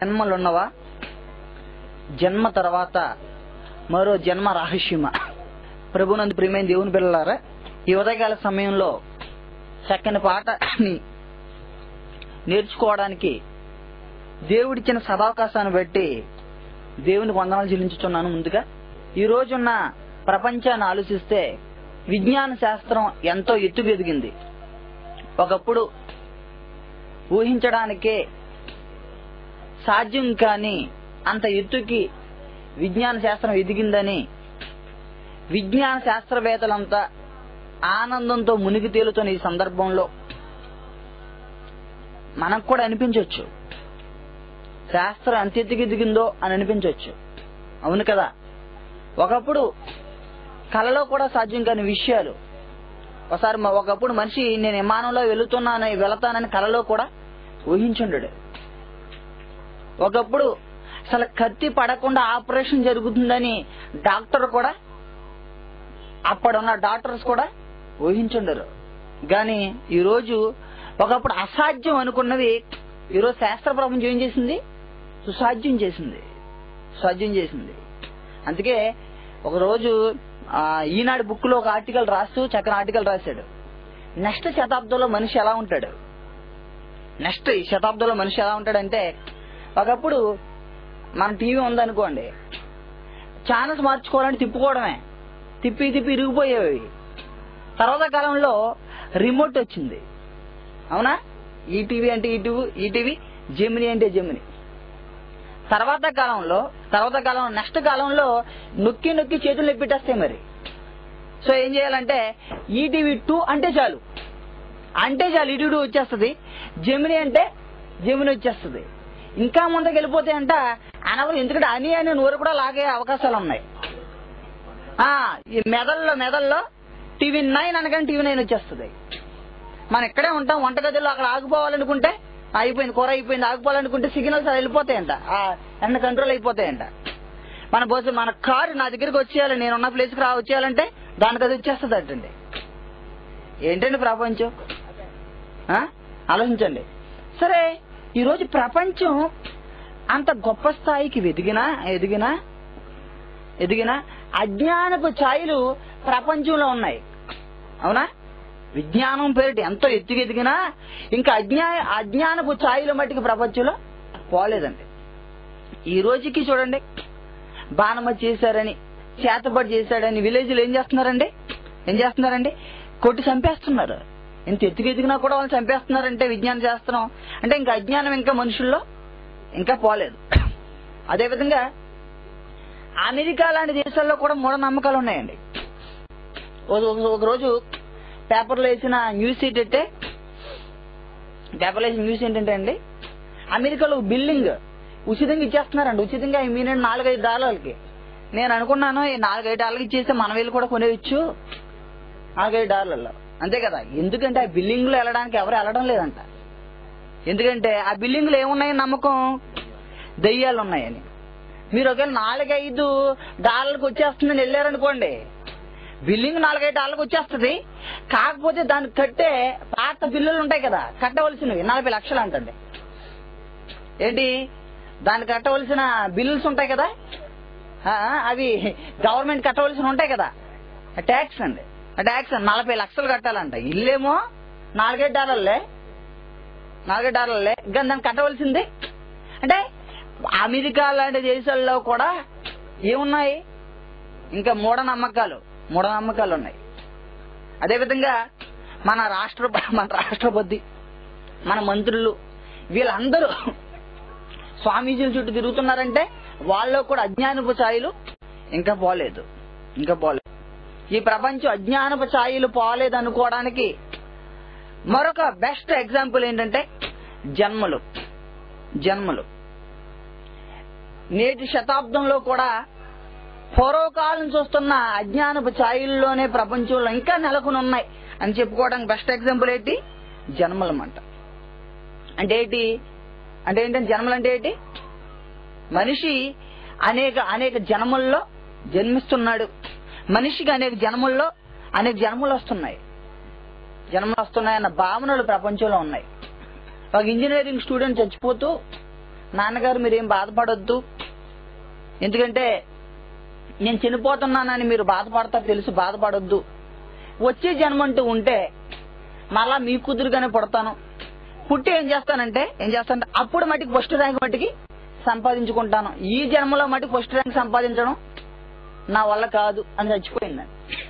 జన్మలు ఉన్నవా జన్మ తర్వాత మరో జన్మ రహస్యమా ప్రభునందు ప్రియమైన దేవుని పిల్లలారా ఈ ఉదయకాల సమయంలో చక్కని పాటని నేర్చుకోవడానికి దేవుడిచ్చిన సదావకాశాన్ని బట్టి దేవునికి వందనాలు చెల్లించుతున్నాను ముందుగా ఈ రోజున్న ప్రపంచాన్ని ఆలోచిస్తే విజ్ఞాన శాస్త్రం ఎంతో ఎత్తుకు ఎదిగింది ఒకప్పుడు ఊహించడానికే సాధ్యం కాని అంత ఎత్తుకి విజ్ఞాన శాస్త్రం ఎదిగిందని విజ్ఞాన శాస్త్రవేత్తలంతా ఆనందంతో మునిగి తేలుతున్న ఈ సందర్భంలో మనకు కూడా అనిపించవచ్చు శాస్త్రం ఎంత ఎత్తుకి దిగిందో అని అనిపించవచ్చు అవును కదా ఒకప్పుడు కలలో కూడా సాధ్యం కాని విషయాలు ఒకసారి మ- ఒకప్పుడు మనిషి నేను విమానంలో వెళుతున్నాను వెళతానని కలలో కూడా ఊహించుండడు ఒకప్పుడు అసలు కత్తి పడకుండా ఆపరేషన్ జరుగుతుందని డాక్టర్ కూడా అప్పుడున్న డాక్టర్స్ కూడా ఊహించుండరు కానీ ఈరోజు ఒకప్పుడు అసాధ్యం అనుకున్నది ఈరోజు శాస్త్ర ప్రపంచం ఏం చేసింది సుసాధ్యం చేసింది సుసాధ్యం చేసింది అందుకే ఒకరోజు ఆ, ఈనాడు బుక్ లో ఒక ఆర్టికల్ రాస్తూ చక్కని ఆర్టికల్ రాశాడు నెక్స్ట్ శతాబ్దంలో మనిషి ఎలా ఉంటాడు నెక్స్ట్ ఈ శతాబ్దంలో మనిషి ఎలా ఉంటాడంటే ఒకప్పుడు మన టీవీ ఉందనుకోండి ఛానల్స్ మార్చుకోవాలంటే తిప్పుకోవడమే తిప్పి తిప్పి ఇరిగిపోయేవి తర్వాత కాలంలో రిమోట్ వచ్చింది అవునా ఈటీవీ అంటే ఈటీవీ ఈటీవీ జెమిని అంటే జెమిని తర్వాత కాలంలో తర్వాత కాలం నెక్స్ట్ కాలంలో నొక్కి నొక్కి చేతులు పెట్టేస్తాయి మరి సో ఏం చేయాలంటే ఈటీవీ టూ అంటే చాలు అంటే చాలు ఈటీవీ టూ వచ్చేస్తుంది జెమిని అంటే జెమిని వచ్చేస్తుంది ఇంకా ముందుకు వెళ్ళిపోతే అంట అనవలు ఎందుకంటే అని అని నోరు కూడా లాగే అవకాశాలు ఉన్నాయి ఆ ఈ మెదల్లో మెదల్లో టీవీ నైన్ అనగానే టీవీ నైన్ వచ్చేస్తుంది మనం ఇక్కడే ఉంటాం వంటగదిలో అక్కడ ఆగిపోవాలనుకుంటే అయిపోయింది కూర అయిపోయింది ఆగిపోవాలనుకుంటే సిగ్నల్స్ అది వెళ్ళిపోతాయంట ఆ ఎండ కంట్రోల్ అయిపోతాయంట మన బస్సు మన కారు నా దగ్గరికి వచ్చేయాలి నేను ఉన్న ప్లేస్కి రా వచ్చేయాలంటే దానికి అది వచ్చేస్తుంది అంటండి ఏంటండి ప్రపంచం ఆ? ఆలోచించండి సరే ఈరోజు ప్రపంచం అంత గొప్ప స్థాయికి ఎదిగినా ఎదిగినా ఎదిగినా అజ్ఞానపు ఛాయలు ప్రపంచంలో ఉన్నాయి అవునా విజ్ఞానం పేరిట ఎంతో ఎత్తుకు ఎదిగినా ఇంకా అజ్ఞా అజ్ఞానపు ఛాయలు మట్టికి ప్రపంచంలో పోలేదండి ఈ రోజుకి చూడండి బాణమ చేశారని చేతబడి చేశాడని విలేజ్లో ఏం చేస్తున్నారండి ఏం చేస్తున్నారండి కొట్టి చంపేస్తున్నారు ఇంత ఎత్తుకు ఎదిగినా కూడా వాళ్ళు చంపేస్తున్నారంటే విజ్ఞాన శాస్త్రం అంటే ఇంకా అజ్ఞానం ఇంకా మనుషుల్లో ఇంకా పోలేదు అదేవిధంగా అమెరికా లాంటి దేశాల్లో కూడా మూఢనమ్మకాలు ఉన్నాయండి ఒక- ఒక- ఒక రోజు పేపర్లో వేసిన న్యూస్ ఏంటంటే పేపర్లో వేసిన న్యూస్ ఏంటంటే అండి అమెరికాలో బిల్డింగ్ ఉచితంగా ఇచ్చేస్తున్నారండి ఉచితంగా ఐ మీన్ నాలుగైదు డాలర్లకి నేను అనుకున్నాను ఈ నాలుగైదు డాలర్లకి ఇచ్చేస్తే మన వీళ్ళు కూడా కొనేయచ్చు నాలుగైదు డాలర్లు అంతే కదా ఎందుకంటే ఆ బిల్డింగ్ లో వెళ్ళడానికి ఎవరు వెళ్ళడం లేదంట ఎందుకంటే ఆ బిల్డింగ్ లో ఏమున్నాయని నమ్మకం దెయ్యాలు ఉన్నాయని మీరు ఒకవేళ నాలుగైదు డాలర్లకు వచ్చేస్తుందని వెళ్ళారనుకోండి బిల్డింగ్ నాలుగైదు డాలర్లకు వచ్చేస్తుంది కాకపోతే దానికి కట్టే పాత బిల్లులు ఉంటాయి కదా కట్టవలసినవి నలభై లక్షలు అంటండి ఏంటి దానికి కట్టవలసిన బిల్లులు ఉంటాయి కదా ఆ, అవి గవర్నమెంట్ కట్టవలసిన ఉంటాయి కదా ట్యాక్స్ అండి ఆ ట్యాక్స్ నలభై లక్షలు కట్టాలంట ఇల్లేమో నాలుగైదు డాలర్లే నాలుగైదు డాలర్లే కానీ దాన్ని కట్టవలసింది అంటే అమెరికా లాంటి దేశాల్లో కూడా ఏమున్నాయి ఇంకా మూఢనమ్మకాలు మూఢనమ్మకాలు ఉన్నాయి అదేవిధంగా మన రాష్ట్ర మన రాష్ట్రపతి మన మంత్రులు వీళ్ళందరూ స్వామీజీల చుట్టూ తిరుగుతున్నారంటే వాళ్ళలో కూడా అజ్ఞానపు ఛాయలు ఇంకా పోలేదు ఇంకా పోలేదు ఈ ప్రపంచం అజ్ఞానపు ఛాయలు పోలేదు అనుకోవడానికి మరొక బెస్ట్ ఎగ్జాంపుల్ ఏంటంటే జన్మలు జన్మలు నేటి శతాబ్దంలో కూడా పూర్వకాలం చూస్తున్న అజ్ఞానపు ఛాయల్లోనే ప్రపంచంలో ఇంకా నెలకొని ఉన్నాయి అని చెప్పుకోవడానికి బెస్ట్ ఎగ్జాంపుల్ ఏంటి జన్మలమంట అంటే ఏంటి అంటే ఏంటంటే జన్మలు అంటే ఏంటి మనిషి అనేక అనేక జన్మల్లో జన్మిస్తున్నాడు మనిషికి అనేక జన్మల్లో అనేక జన్మలు వస్తున్నాయి జన్మలు వస్తున్నాయన్న భావనలు ప్రపంచంలో ఉన్నాయి ఒక ఇంజనీరింగ్ స్టూడెంట్ చచ్చిపోతూ నాన్నగారు మీరేం బాధపడొద్దు ఎందుకంటే నేను చనిపోతున్నానని మీరు బాధపడతారు తెలుసు బాధపడొద్దు వచ్చే జన్మంటూ ఉంటే మళ్ళా మీ కుదురుగానే పుడతాను పుట్టి ఏం చేస్తానంటే ఏం చేస్తానంటే అప్పుడు మటుకు ఫస్ట్ ర్యాంక్ మటుకి సంపాదించుకుంటాను ఈ జన్మలో మటుకు ఫస్ట్ ర్యాంక్ సంపాదించడం నా వల్ల కాదు అని చచ్చిపోయిందండి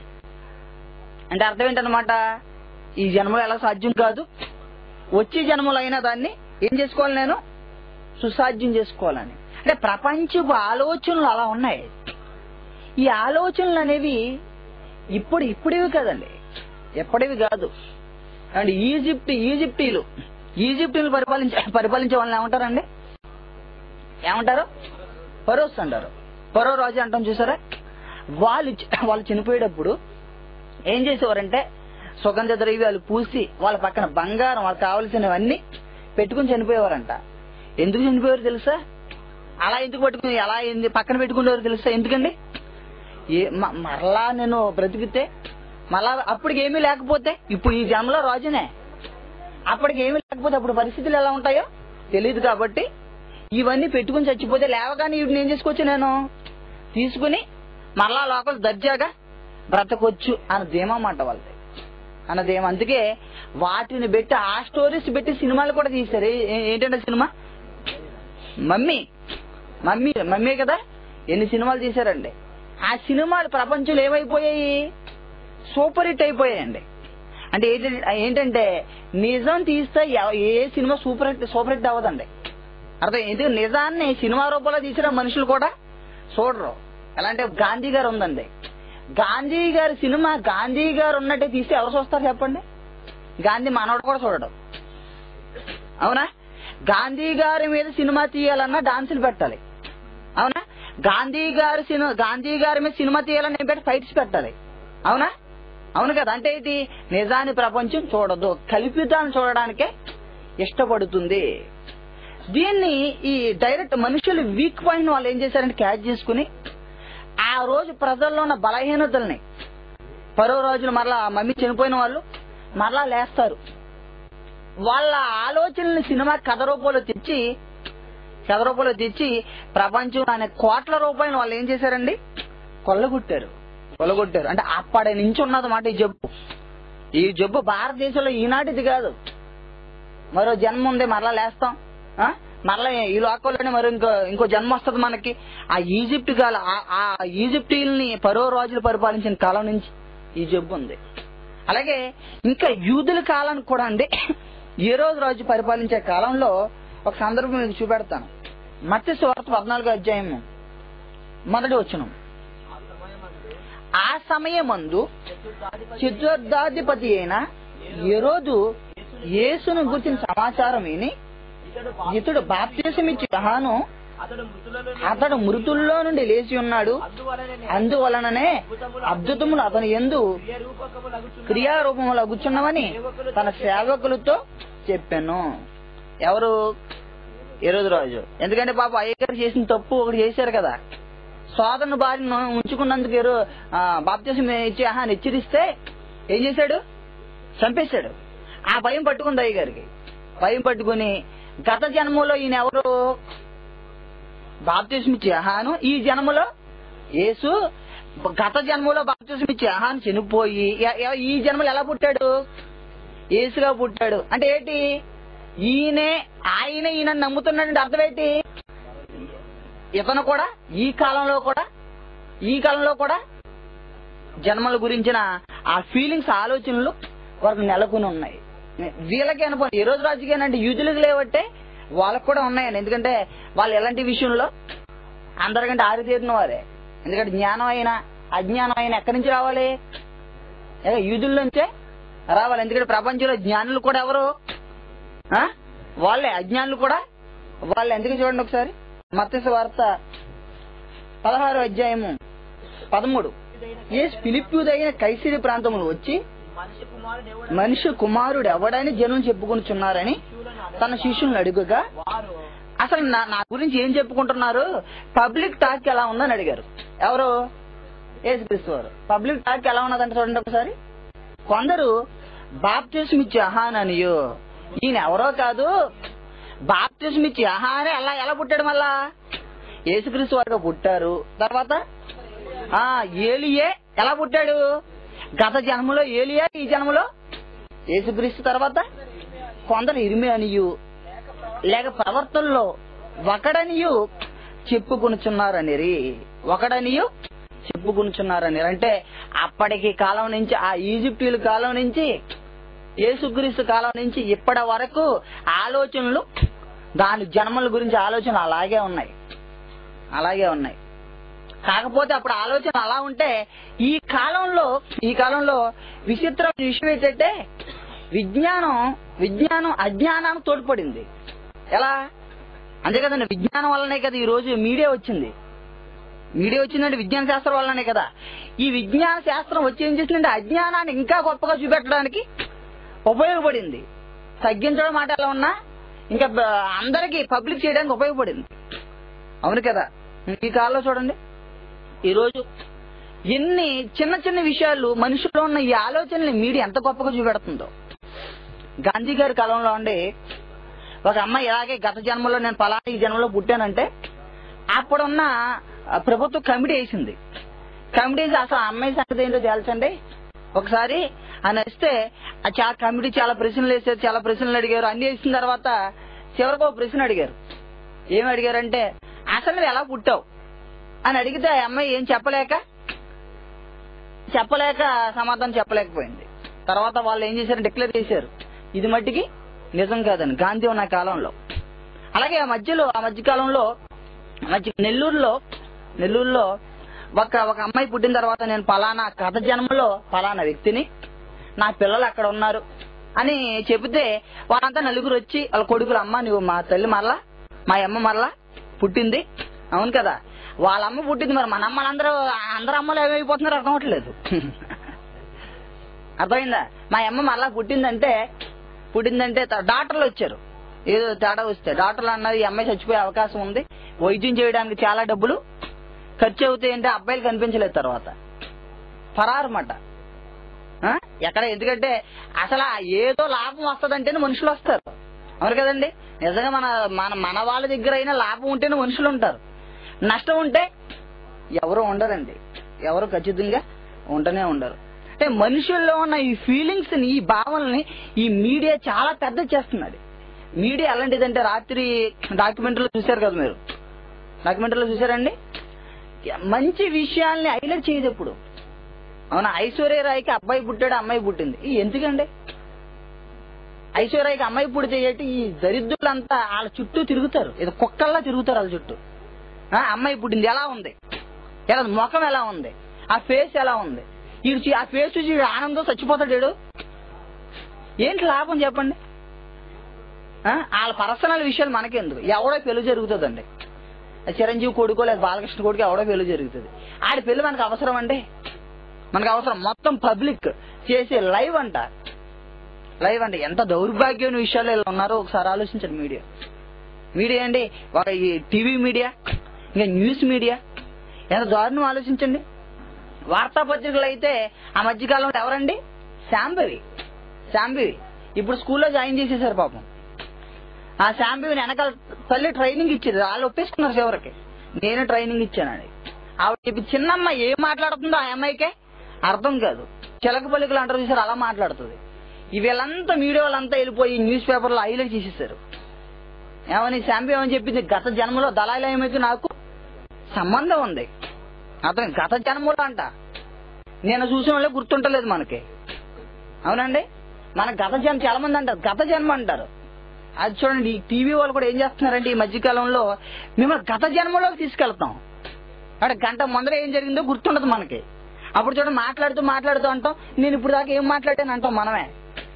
అంటే అర్థం ఏంటనమాట ఈ జన్మలో ఎలా సాధ్యం కాదు వచ్చే జన్మలో అయినా దాన్ని ఏం చేసుకోవాలి నేను సుసాధ్యం చేసుకోవాలని అంటే ప్రపంచపు ఆలోచనలు అలా ఉన్నాయి ఈ ఆలోచనలు అనేవి ఇప్పుడు ఇప్పుడేవి కదండి ఎప్పటివి కాదు అండ్ ఈజిప్ట్ ఈజిప్టీలు ఈజిప్టీలు పరిపాలించే పరిపాలించే వాళ్ళని ఏమంటారండి ఏమంటారు పరోస్ అంటారు పరో రాజు అంటాం చూసారా వాళ్ళు చ- వాళ్ళు చనిపోయేటప్పుడు ఏం చేసేవారంటే సుగంధ ద్రవ్యాలు పూసి వాళ్ళ పక్కన బంగారం వాళ్ళకి కావలసినవన్నీ పెట్టుకుని చనిపోయేవారంట ఎందుకు చనిపోయారు తెలుసా అలా ఎందుకు పట్టుకుని అలా ఎందు పక్కన పెట్టుకునేవారు తెలుసా ఎందుకండి ఏ మ- మరలా నేను బ్రతికితే మళ్ళా అప్పటికి ఏమీ లేకపోతే ఇప్పుడు ఈ జన్మలో రాజునే అప్పటికి ఏమీ లేకపోతే అప్పుడు పరిస్థితులు ఎలా ఉంటాయో తెలియదు కాబట్టి ఇవన్నీ పెట్టుకుని చచ్చిపోతే లేవగానే వీటిని ఏం చేసుకోవచ్చు నేను తీసుకుని మరలా లోపల దర్జాగా బ్రతకొచ్చు అన్న ధీమా మాట వాళ్ళది అన్న ధీమా అందుకే వాటిని పెట్టి ఆ స్టోరీస్ పెట్టి సినిమాలు కూడా తీశారు ఏ- ఏ- ఏంటంటే సినిమా మమ్మీ మమ్మీ మమ్మీ కదా ఎన్ని సినిమాలు తీశారండి ఆ సినిమాలు ప్రపంచంలో ఏమైపోయాయి సూపర్ హిట్ అయిపోయాయండి అంటే ఏంటి- ఏంటంటే నిజం తీస్తే ఎవ- ఏ సినిమా సూపర్ హిట్ సూపర్ హిట్ అవ్వదండి అర్థం ఎందుకు నిజాన్ని సినిమా రూపంలో తీసిన మనుషులు కూడా చూడరు ఎలా అంటే గాంధీ గారు ఉందండి గాంధీ గారి సినిమా గాంధీ గారు ఉన్నట్టే తీస్తే ఎవరు చూస్తారు చెప్పండి గాంధీ మనవడు కూడా చూడడు అవునా గాంధీ గారి మీద సినిమా తీయాలన్నా డాన్సులు పెట్టాలి అవునా గాంధీ గారి సినిమా గాంధీ గారి మీద సినిమా తీయాలని ఏం పెట్టి ఫైట్స్ పెట్టాలి అవునా అవును కదా అంటే ఇది నిజాన్ని ప్రపంచం చూడదు కల్పితాన్ని చూడడానికే ఇష్టపడుతుంది దీన్ని ఈ డైరెక్ట్ మనుషులు వీక్ పాయింట్ వాళ్ళు ఏం చేశారంటే క్యాచ్ చేసుకుని ఆ రోజు ప్రజల్లో ఉన్న బలహీనతల్ని పరో రోజులు మరలా ఆ మమ్మీ చనిపోయిన వాళ్ళు మరలా లేస్తారు వాళ్ళ ఆలోచనల్ని సినిమా కథ రూపంలో తెచ్చి కథ రూపంలో తెచ్చి ప్రపంచం అనే కోట్ల రూపాయలు వాళ్ళు ఏం చేశారండి కొల్లగొట్టారు కొల్లగొట్టారు అంటే అప్పటి నుంచి ఉన్నదన్నమాట ఈ జబ్బు ఈ జబ్బు భారతదేశంలో ఈనాటిది కాదు మరో జన్మ ఉంది మరలా లేస్తాం ఆ? మరలా ఈ లోకంలోనే మరో ఇంకో ఇంకో జన్మ వస్తుంది మనకి ఆ ఈజిప్ట్ కాలం ఆ- ఆ ఈజిప్టీల్ని పరో రాజులు పరిపాలించిన కాలం నుంచి ఈ జబ్బు ఉంది అలాగే ఇంకా యూదుల కాలానికి కూడా అండి ఏ రోజు రాజు పరిపాలించే కాలంలో ఒక సందర్భం మీకు చూపెడతాను మత్స్య వార్త పద్నాలుగో అధ్యాయము మొదటి వచ్చిన ఆ సమయమందు చతుర్థాధిపతి అయిన ఎరోదు యేసును గురించిన సమాచారం విని ఇతడు బాప్తీసమిచ్చి యోహాను అతడు మృతులలో అతడు మృతుల్లో నుండి లేచి ఉన్నాడు అందువలననే అందువలననే అద్భుతములు అతని ఎందు క్రియారూపములగుచున్న క్రియారూపములు అగుచున్నవని తన సేవకులతో చెప్పాను ఎవరు ఎరోదు రాజు ఎందుకంటే పాప అయ్యగారు చేసిన తప్పు ఒకటి చేశారు కదా సోదరుని భార్యను ఉంచుకున్నందుకు ఎరు బాప్తీసం ఇచ్చి ఆహా హెచ్చరిస్తే ఏం చేశాడు చంపేశాడు ఆ భయం పట్టుకుంది అయ్యగారికి భయం పట్టుకుని గత జన్మలో ఈయన ఎవరు బాప్తీసం ఇచ్చి ఆహాను ఈ జన్మలో యేసు గత జన్మలో బాప్తీసం ఇచ్చి ఆహాను చనిపోయి ఎ- ఎ- ఈ జన్మలో ఎలా పుట్టాడు యేసుగా పుట్టాడు అంటే ఏంటి ఈయనే ఆయన ఈయన నమ్ముతున్నాడంటే అర్థం ఏంటి ఇతను కూడా ఈ కాలంలో కూడా ఈ కాలంలో కూడా జన్మల గురించిన ఆ ఫీలింగ్స్ ఆలోచనలు వారికి నెలకొని ఉన్నాయి వీళ్ళకి అనుకోండి ఈ రోజు రాజకీయాలంటే యూదులకు లేవట్టే వాళ్ళకు కూడా ఉన్నాయండి ఎందుకంటే వాళ్ళు ఎలాంటి విషయంలో అందరికంటే ఆరితేరిన వారే ఎందుకంటే జ్ఞానం అయినా అజ్ఞానం అయినా ఎక్కడి నుంచి రావాలి ఏ, యూదుల నుంచే రావాలి ఎందుకంటే ప్రపంచంలో జ్ఞానులు కూడా ఎవరు ఆ? వాళ్ళే అజ్ఞానులు కూడా వాళ్ళు ఎందుకు చూడండి ఒకసారి మత్స్య వార్త పదహారు అధ్యాయము పదమూడు ఏ ఫిలిప్యుదైన కైసిరి ప్రాంతములు వచ్చి మనిషి కుమారుడు ఎవడు మనిషి కుమారుడు ఎవడని జనం చెప్పుకొనిచున్నారని తన శిష్యులను అడుగుగా వారు అసలు నా నా గురించి ఏం చెప్పుకుంటున్నారు పబ్లిక్ టాక్ ఎలా ఉందని అడిగారు ఎవరు యేసుక్రీస్తు వారు పబ్లిక్ టాక్ ఎలా ఉన్నదంటే చూడండి ఒకసారి కొందరు బాప్తిజం ఇచ్చే అహాననియో ఈయన ఎవరో కాదు బాప్తిజం ఇచ్చి ఆహారే అలా ఎలా పుట్టాడు మళ్ళా యేసుక్రీస్తు వారుగా పుట్టారు తర్వాత ఆ ఏలియే ఎలా పుట్టాడు గత జన్మలో ఏలియా ఈ జన్మలో యేసుక్రీస్తు తర్వాత కొందరు ఇరిమి అనియు లేక ప్రవర్తనలో ఒకడనియు చెప్పుకొనుచున్నారని ఒకడనియు చెప్పుకొనుచున్నారని అంటే అప్పటికి కాలం నుంచి ఆ ఈజిప్టీల కాలం నుంచి యేసుక్రీస్తు కాలం నుంచి ఇప్పటి వరకు ఆలోచనలు దాని జన్మల గురించి ఆలోచనలు అలాగే ఉన్నాయి అలాగే ఉన్నాయి కాకపోతే అప్పుడు ఆలోచన అలా ఉంటే ఈ కాలంలో ఈ కాలంలో విచిత్రమైన విషయం ఏంటంటే విజ్ఞానం విజ్ఞానం అజ్ఞానానికి తోడ్పడింది ఎలా అంతే కదండి విజ్ఞానం వల్లనే కదా ఈ రోజు మీడియా వచ్చింది మీడియా వచ్చిందంటే విజ్ఞాన శాస్త్రం వల్లనే కదా ఈ విజ్ఞాన శాస్త్రం వచ్చి ఏం చేసిందంటే అజ్ఞానాన్ని ఇంకా గొప్పగా చూపెట్టడానికి ఉపయోగపడింది తగ్గించడం మాట ఎలా ఉన్నా ఇంకా బ- అందరికీ పబ్లిక్ చేయడానికి ఉపయోగపడింది అవును కదా ఈ కాలంలో చూడండి ఈరోజు ఎన్ని చిన్న చిన్న విషయాలు మనుషుల్లో ఉన్న ఈ ఆలోచనని మీడియా ఎంత గొప్పగా చూపెడుతుందో గాంధీ గారి కాలంలో అండి ఒక అమ్మాయి ఇలాగే గత జన్మలో నేను పలానా ఈ జన్మలో పుట్టానంటే అప్పుడున్న ఆ, ప్రభుత్వం కమిటీ వేసింది కమిటీ వేసి అసలు ఆ అమ్మాయి సంగతి ఏంటో తెలుసండి ఒకసారి అని వస్తే ఆ చాలా కమిటీ చాలా ప్రశ్నలు వేసారు చాలా ప్రశ్నలు అడిగారు అన్ని వేసిన తర్వాత చివరికి ఒక ప్రశ్న అడిగారు ఏం అడిగారంటే అసలు నువ్వు ఎలా పుట్టావు అని అడిగితే ఆ అమ్మాయి ఏం చెప్పలేక చెప్పలేక సమాధానం చెప్పలేకపోయింది తర్వాత వాళ్ళు ఏం చేశారు డిక్లేర్ చేశారు ఇది మట్టికి నిజం కాదని గాంధీ ఉన్న కాలంలో అలాగే ఆ మధ్యలో ఆ మధ్య కాలంలో మధ్య నెల్లూరులో నెల్లూరులో ఒక ఒక అమ్మాయి పుట్టిన తర్వాత నేను పలానా గత జన్మలో పలానా వ్యక్తిని నా పిల్లలు అక్కడ ఉన్నారు అని చెబితే వాళ్ళంతా నలుగురు వచ్చి వాళ్ళ కొడుకులు అమ్మ నువ్వు మా తల్లి మరలా మా అమ్మ మరలా పుట్టింది అవును కదా వాళ్ళ అమ్మ పుట్టింది మరి మన అమ్మలందరూ అందరు అమ్మలు ఏమైపోతున్నారో అర్థం అవట్లేదు అర్థమైందా మా అమ్మ మరలా పుట్టిందంటే పుట్టిందంటే త- డాక్టర్లు వచ్చారు ఏదో తేడా వస్తే డాక్టర్లు అన్నారు ఈ అమ్మాయి చచ్చిపోయే అవకాశం ఉంది వైద్యం చేయడానికి చాలా డబ్బులు ఖర్చు అవుతాయి అంటే అబ్బాయిలు కనిపించలేదు తర్వాత పరారమాట ఆ? ఎక్కడ ఎందుకంటే అసలు ఆ ఏదో లాభం వస్తుందంటేనే మనుషులు వస్తారు అవును కదండి నిజంగా మన మన మన వాళ్ళ దగ్గర అయినా లాభం ఉంటేనే మనుషులు ఉంటారు నష్టం ఉంటే ఎవరు ఉండరండి ఎవరు ఖచ్చితంగా ఉంటనే ఉండరు అంటే మనుషుల్లో ఉన్న ఈ ఫీలింగ్స్ ని ఈ భావనల్ని ఈ మీడియా చాలా పెద్ద చేస్తున్నది మీడియా ఎలాంటిదంటే రాత్రి డాక్యుమెంటరీలో చూశారు కదా మీరు డాక్యుమెంటరీలో చూసారండి మంచి విషయాల్ని హైలైట్ చేయదు ఎప్పుడు అవునా ఐశ్వర్యరాయ్కి అబ్బాయి పుట్టాడు అమ్మాయి పుట్టింది ఈ ఎందుకండి ఐశ్వర్యరాయ్కి అమ్మాయి పుడితే ఏంటి ఈ దరిద్రులంతా వాళ్ళ చుట్టూ తిరుగుతారు ఇది కుక్కల్లా తిరుగుతారు వాళ్ళ చుట్టూ ఆ, అమ్మాయి పుట్టింది ఎలా ఉంది ఎలా ఉంది? ముఖం ఎలా ఉంది ఆ ఫేస్ ఎలా ఉంది వీడు చూ- ఆ ఫేస్ చూసి వీడు ఆనందం చచ్చిపోతాడు వీడు ఏంటి లాభం చెప్పండి ఆ, వాళ్ళ పర్సనల్ విషయాలు మనకెందుకు ఎవడో పెళ్లి జరుగుతుందండి చిరంజీవి కొడుకో లేదా బాలకృష్ణ కొడుకు ఎవడో పెళ్లి జరుగుతుంది ఆడి పెళ్లి మనకు అవసరం అండి మనకు అవసరం మొత్తం పబ్లిక్ చేసే లైవ్ అంట లైవ్ అంటే ఎంత దౌర్భాగ్యమైన విషయాలు ఇలా ఉన్నారో ఒకసారి ఆలోచించండి మీడియా మీడియా అండి ఒక ఈ టీవీ మీడియా ఇంకా న్యూస్ మీడియా ఎంత దారుణం ఆలోచించండి వార్తాపత్రికలు అయితే ఆ మధ్యకాలంలో ఎవరండి శాంబవి శాంబవి ఇప్పుడు స్కూల్లో జాయిన్ చేసేసారు పాపం ఆ శాంబవిని వెనకాల తల్లి ట్రైనింగ్ ఇచ్చేది వాళ్ళు ఒప్పేసుకున్నారు చివరికి నేను ట్రైనింగ్ ఇచ్చానని ఆవిడ చెప్పి చిన్నమ్మ ఏం మాట్లాడుతుందో ఆ అమ్మాయికే అర్థం కాదు చిలక పలుకులు అంటారు చూసారు అలా మాట్లాడుతుంది ఈ వీళ్ళంతా మీడియా వాళ్ళంతా వెళ్ళిపోయి న్యూస్ పేపర్లో హైలైట్ చేసేసారు ఏమని శాంబి ఏమని చెప్పింది గత జన్మలో దళాలయమకి నాకు సంబంధం ఉంది అతను గత జన్మలో అంట నేను చూసిన వాళ్ళే గుర్తుంటలేదు మనకి అవునండి మన గత జన్మ చాలా మంది అంటారు గత జన్మ అంటారు అది చూడండి ఈ టీవీ వాళ్ళు కూడా ఏం చేస్తున్నారంటే ఈ మధ్యకాలంలో మిమ్మల్ని గత జన్మలోకి తీసుకెళ్తాం అక్కడ గంట ముందర ఏం జరిగిందో గుర్తుండదు మనకి అప్పుడు చూడండి మాట్లాడుతూ మాట్లాడుతూ అంటాం నేను ఇప్పుడు దాకా ఏం మాట్లాడాను అంటాం మనమే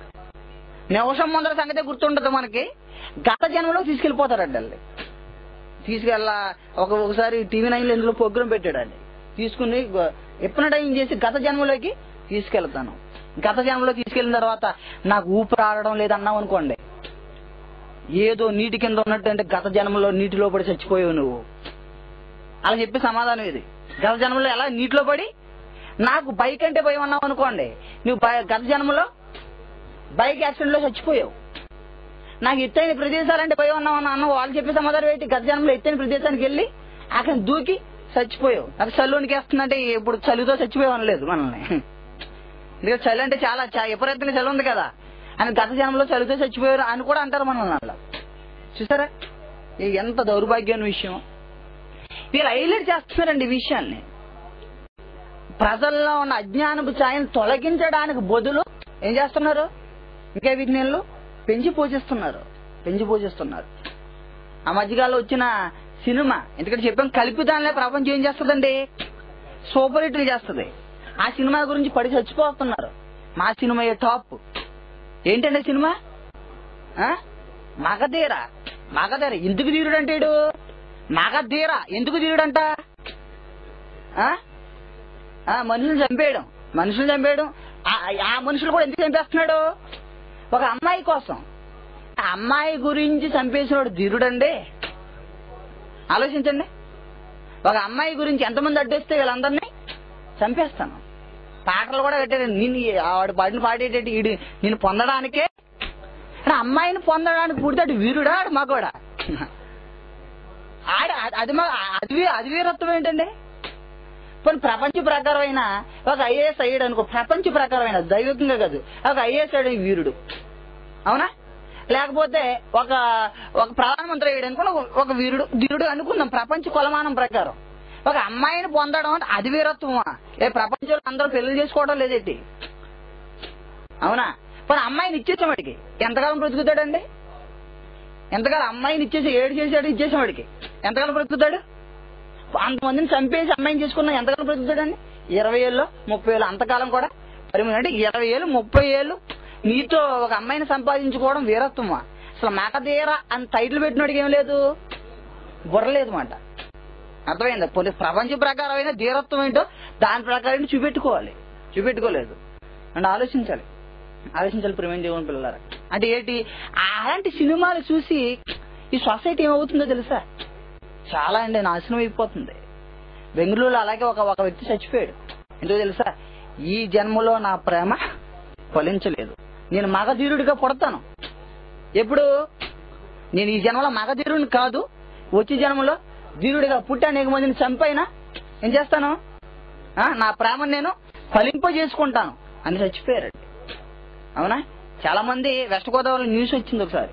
నిమిషం ముందర సంగతే గుర్తుండదు మనకి గత జన్మలో తీసుకెళ్లిపోతారండి వాళ్ళు తీసుకెళ్ళ ఒక ఒకసారి టీవీ నైన్ ఇందులో ప్రోగ్రామ్ పెట్టాడండి తీసుకుని ఎప్పుడైనా చేసి గత జన్మలోకి తీసుకెళ్తాను గత జన్మలో తీసుకెళ్ళిన తర్వాత నాకు ఊపిరి ఆడడం లేదన్నాం అనుకోండి ఏదో నీటి కింద ఉన్నట్టు అంటే గత జన్మలో నీటిలో పడి చచ్చిపోయావు నువ్వు అలా చెప్పి సమాధానం ఇది గత జన్మలో ఎలా నీటిలో పడి నాకు బైక్ అంటే భయం అన్నావు అనుకోండి నువ్వు బై- గత జన్మలో బైక్ యాక్సిడెంట్ లో చచ్చిపోయావు నాకు ఎత్తైన ప్రదేశాలంటే పోయి ఉన్నావు అన్న వాళ్ళు చెప్పే సమాధానం ఏంటి గత జన్మలో ఎత్తైన ప్రదేశానికి వెళ్ళి అక్కడ దూకి చచ్చిపోయావు నాకు చల్లునికి వేస్తుందంటే ఇప్పుడు చలితో చచ్చిపోయావు అనలేదు మనల్ని ఎందుకంటే చలి అంటే చాలా చా- విపరీతంగా చలి ఉంది కదా అని గత జన్మలో చలితో చచ్చిపోయారు అని కూడా అంటారు మనల్ని అలా చూసారా ఇది ఎంత దౌర్భాగ్యమైన విషయం వీళ్ళు హైలైట్ చేస్తున్నారండి ఈ విషయాన్ని ప్రజల్లో ఉన్న అజ్ఞానపు ఛాయను తొలగించడానికి బదులు ఏం చేస్తున్నారు ఇంకా వీటిని వీళ్ళు పెంచి పూజిస్తున్నారు పెంచి పూజిస్తున్నారు ఆ మధ్యకాలంలో వచ్చిన సినిమా ఎందుకంటే చెప్పాం కల్పితాలనే ప్రపంచం ఏం చేస్తుందండి సూపర్ హిట్లు చేస్తుంది ఆ సినిమా గురించి పడి చచ్చిపోతున్నారు మా సినిమా టాప్ ఏంటండి సినిమా ఆ? మగధీర మగధీర ఎందుకు ధీరుడు అంటాడు మగధీర ఎందుకు ధీరుడంట ఆ? ఆ, మనుషులు చంపేయడం మనుషులు చంపేయడం ఆ- ఆ మనుషులు కూడా ఎందుకు చంపేస్తున్నాడు ఒక అమ్మాయి కోసం ఆ అమ్మాయి గురించి చంపేసినోడు ధీరుడండి ఆలోచించండి ఒక అమ్మాయి గురించి ఎంతమంది అడ్డేస్తే వీళ్ళందరినీ చంపేస్తాను పాటలు కూడా పెట్టారు నేను ఆవిడ పాడిన పాడేటట్టు ఈడు నేను పొందడానికే కానీ అమ్మాయిని పొందడానికి పుడితే వీరుడా ఆడు మగోడా ఆడ అది మా అది వీ- అది వీరత్వం ఏంటండి కొన్ని ప్రపంచ ప్రకారమైన ఒక ఐఏఎస్ అయ్యాడు అనుకో ప్రపంచ ప్రకారమైన దైవికంగా కాదు ఒక ఐఏఎస్ అయ్యాడు వీరుడు అవునా లేకపోతే ఒక ఒక ప్రధానమంత్రి అయ్యాడు అనుకుని ఒక- ఒక వీరుడు ధీరుడు అనుకుందాం ప్రపంచ కొలమానం ప్రకారం ఒక అమ్మాయిని పొందడం అంటే అది వీరత్వమా ఏ ప్రపంచంలో అందరూ పెళ్లి చేసుకోవడం లేదేంటి అవునా మరి అమ్మాయిని ఇచ్చేసాం వాడికి ఎంతకాలం బ్రతుకుతాడండి ఎంతకాలం అమ్మాయిని ఇచ్చేసి ఏడు చేసాడు ఇచ్చేసాం వాడికి ఎంతకాలం బ్రతుకుతాడు అంతమందిని చంపేసి అమ్మాయిని చేసుకున్న ఎంతకాలం బ్రతుకుతాడండి ఇరవై ఏళ్ళు ముప్పై ఏళ్ళు అంతకాలం కూడా మరి అంటే ఇరవై ఏళ్ళు ముప్పై ఏళ్ళు నీతో ఒక అమ్మాయిని సంపాదించుకోవడం వీరత్వమా అసలు మాకదీర అని టైటిల్ పెట్టినోడికి ఏం లేదు బుర్రలేదు మాట అర్థమైందా పోనీ ప్రపంచ ప్రకారమైన ధీరత్వం ఏంటో దాని ప్రకారం చూపెట్టుకోవాలి చూపెట్టుకోలేదు అంటే ఆలోచించాలి ఆలోచించాలి ప్రేమ దేవుని పిల్లలారా అంటే ఏంటి అలాంటి సినిమాలు చూసి ఈ సొసైటీ ఏమవుతుందో తెలుసా చాలా అండి నాశనం అయిపోతుంది బెంగళూరులో అలాగే ఒక ఒక వ్యక్తి చచ్చిపోయాడు ఎందుకో తెలుసా ఈ జన్మలో నా ప్రేమ ఫలించలేదు నేను మగధీరుడిగా పుడతాను ఎప్పుడు నేను ఈ జన్మలో మగధీరుడిని కాదు వచ్చే జన్మలో ధీరుడిగా పుట్టి అనేక మందిని చంపైనా ఏం చేస్తాను ఆ, నా ప్రేమను నేను ఫలింపజేసుకుంటాను అని చచ్చిపోయారండి అవునా చాలా మంది వెస్ట్ గోదావరిలో న్యూస్ వచ్చింది ఒకసారి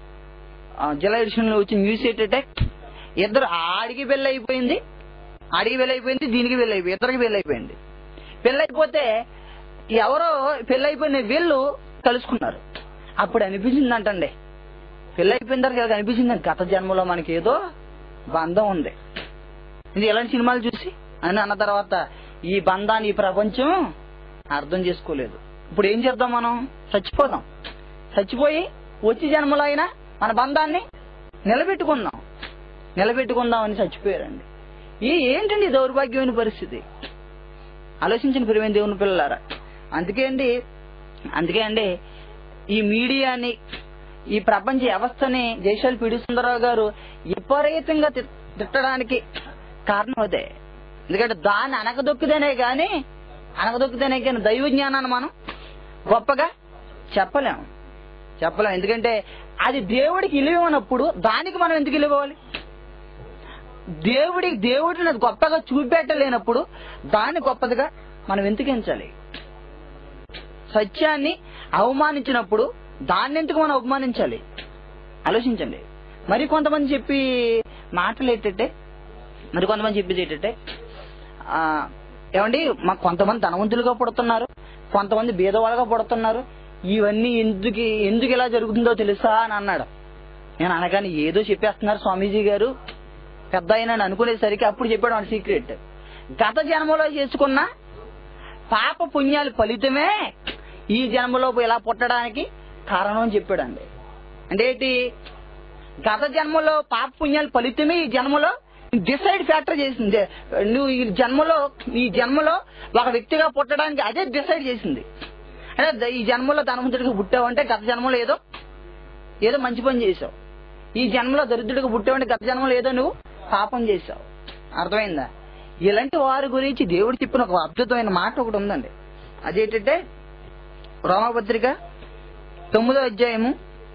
ఆ, జిల్లా ఎడిషన్లో వచ్చిన న్యూస్ ఏంటంటే ఇద్దరు ఆడికి పెళ్ళి అయిపోయింది ఆడికి పెళ్ళి అయిపోయింది దీనికి పెళ్ళి అయిపోయింది ఇద్దరికి పెళ్ళి అయిపోయింది పెళ్ళి అయిపోతే ఎవరో పెళ్ళి అయిపోయిన వీళ్ళు కలుసుకున్నారు అప్పుడు అనిపించింది అంటండి పెళ్ళి అయిపోయిన తర్వాత అనిపించింది గత జన్మలో మనకి ఏదో బంధం ఉంది ఇది ఎలాంటి సినిమాలు చూసి అని అన్న తర్వాత ఈ బంధాన్ని ఈ ప్రపంచం అర్థం చేసుకోలేదు ఇప్పుడు ఏం చేద్దాం మనం చచ్చిపోదాం చచ్చిపోయి వచ్చి జన్మలో అయినా మన బంధాన్ని నిలబెట్టుకుందాం నిలబెట్టుకుందాం అని చచ్చిపోయారండి ఈ ఏంటండి ఈ దౌర్భాగ్యమైన పరిస్థితి ఆలోచించిన ప్రియమైన దేవుని పిల్లలారా అందుకే అండి అందుకే అండి ఈ మీడియాని ఈ ప్రపంచ వ్యవస్థని జయశాల్ పిడి సుందరరావు గారు విపరీతంగా తి- తిట్టడానికి కారణం అదే ఎందుకంటే దాన్ని అనకదొక్కితేనే గాని అనకదొక్కితేనే కానీ దైవ జ్ఞానాన్ని మనం గొప్పగా చెప్పలేం చెప్పలేం ఎందుకంటే అది దేవుడికి ఇలివనప్పుడు దానికి మనం ఎందుకు ఇలివ్వాలి దేవుడి దేవుడిని అది గొప్పగా చూపెట్టలేనప్పుడు దాన్ని గొప్పదిగా మనం ఎందుకు ఎంచాలి సత్యాన్ని అవమానించినప్పుడు దాన్ని ఎందుకు మనం అవమానించాలి ఆలోచించండి మరి కొంతమంది చెప్పి మాటలు ఏంటంటే మరి కొంతమంది చెప్పేది ఏంటంటే ఆ, ఏమండి మాకు కొంతమంది ధనవంతులుగా పుడుతున్నారు కొంతమంది బీదవాళ్ళగా పుడుతున్నారు ఇవన్నీ ఎందుకు ఎందుకు ఇలా జరుగుతుందో తెలుసా అని అన్నాడు నేను అనగానే ఏదో చెప్పేస్తున్నారు స్వామీజీ గారు పెద్ద ఆయన అనుకునేసరికి అప్పుడు చెప్పాడు వాడి సీక్రెట్ గత జన్మలో చేసుకున్న పాప పుణ్యాల ఫలితమే ఈ జన్మలో ఇలా పుట్టడానికి కారణం అని చెప్పాడండి అంటే ఏంటి గత జన్మలో పాప పుణ్యాల ఫలితమే ఈ జన్మలో డిసైడ్ ఫ్యాక్టర్ చేసింది నువ్వు ఈ జన్మలో ఈ జన్మలో ఒక వ్యక్తిగా పుట్టడానికి అదే డిసైడ్ చేసింది అంటే ద- ఈ జన్మలో ధనవంతుడిగా పుట్టావంటే గత జన్మలో ఏదో ఏదో మంచి పని చేసావు ఈ జన్మలో దరిద్రుడిగా పుట్టావంటే గత జన్మలో ఏదో నువ్వు పాపం చేసావు అర్థమైందా ఇలాంటి వారి గురించి దేవుడు చెప్పిన ఒక అద్భుతమైన మాట ఒకటి ఉందండి అదేంటంటే రోమపత్రిక తొమ్మిదో అధ్యాయము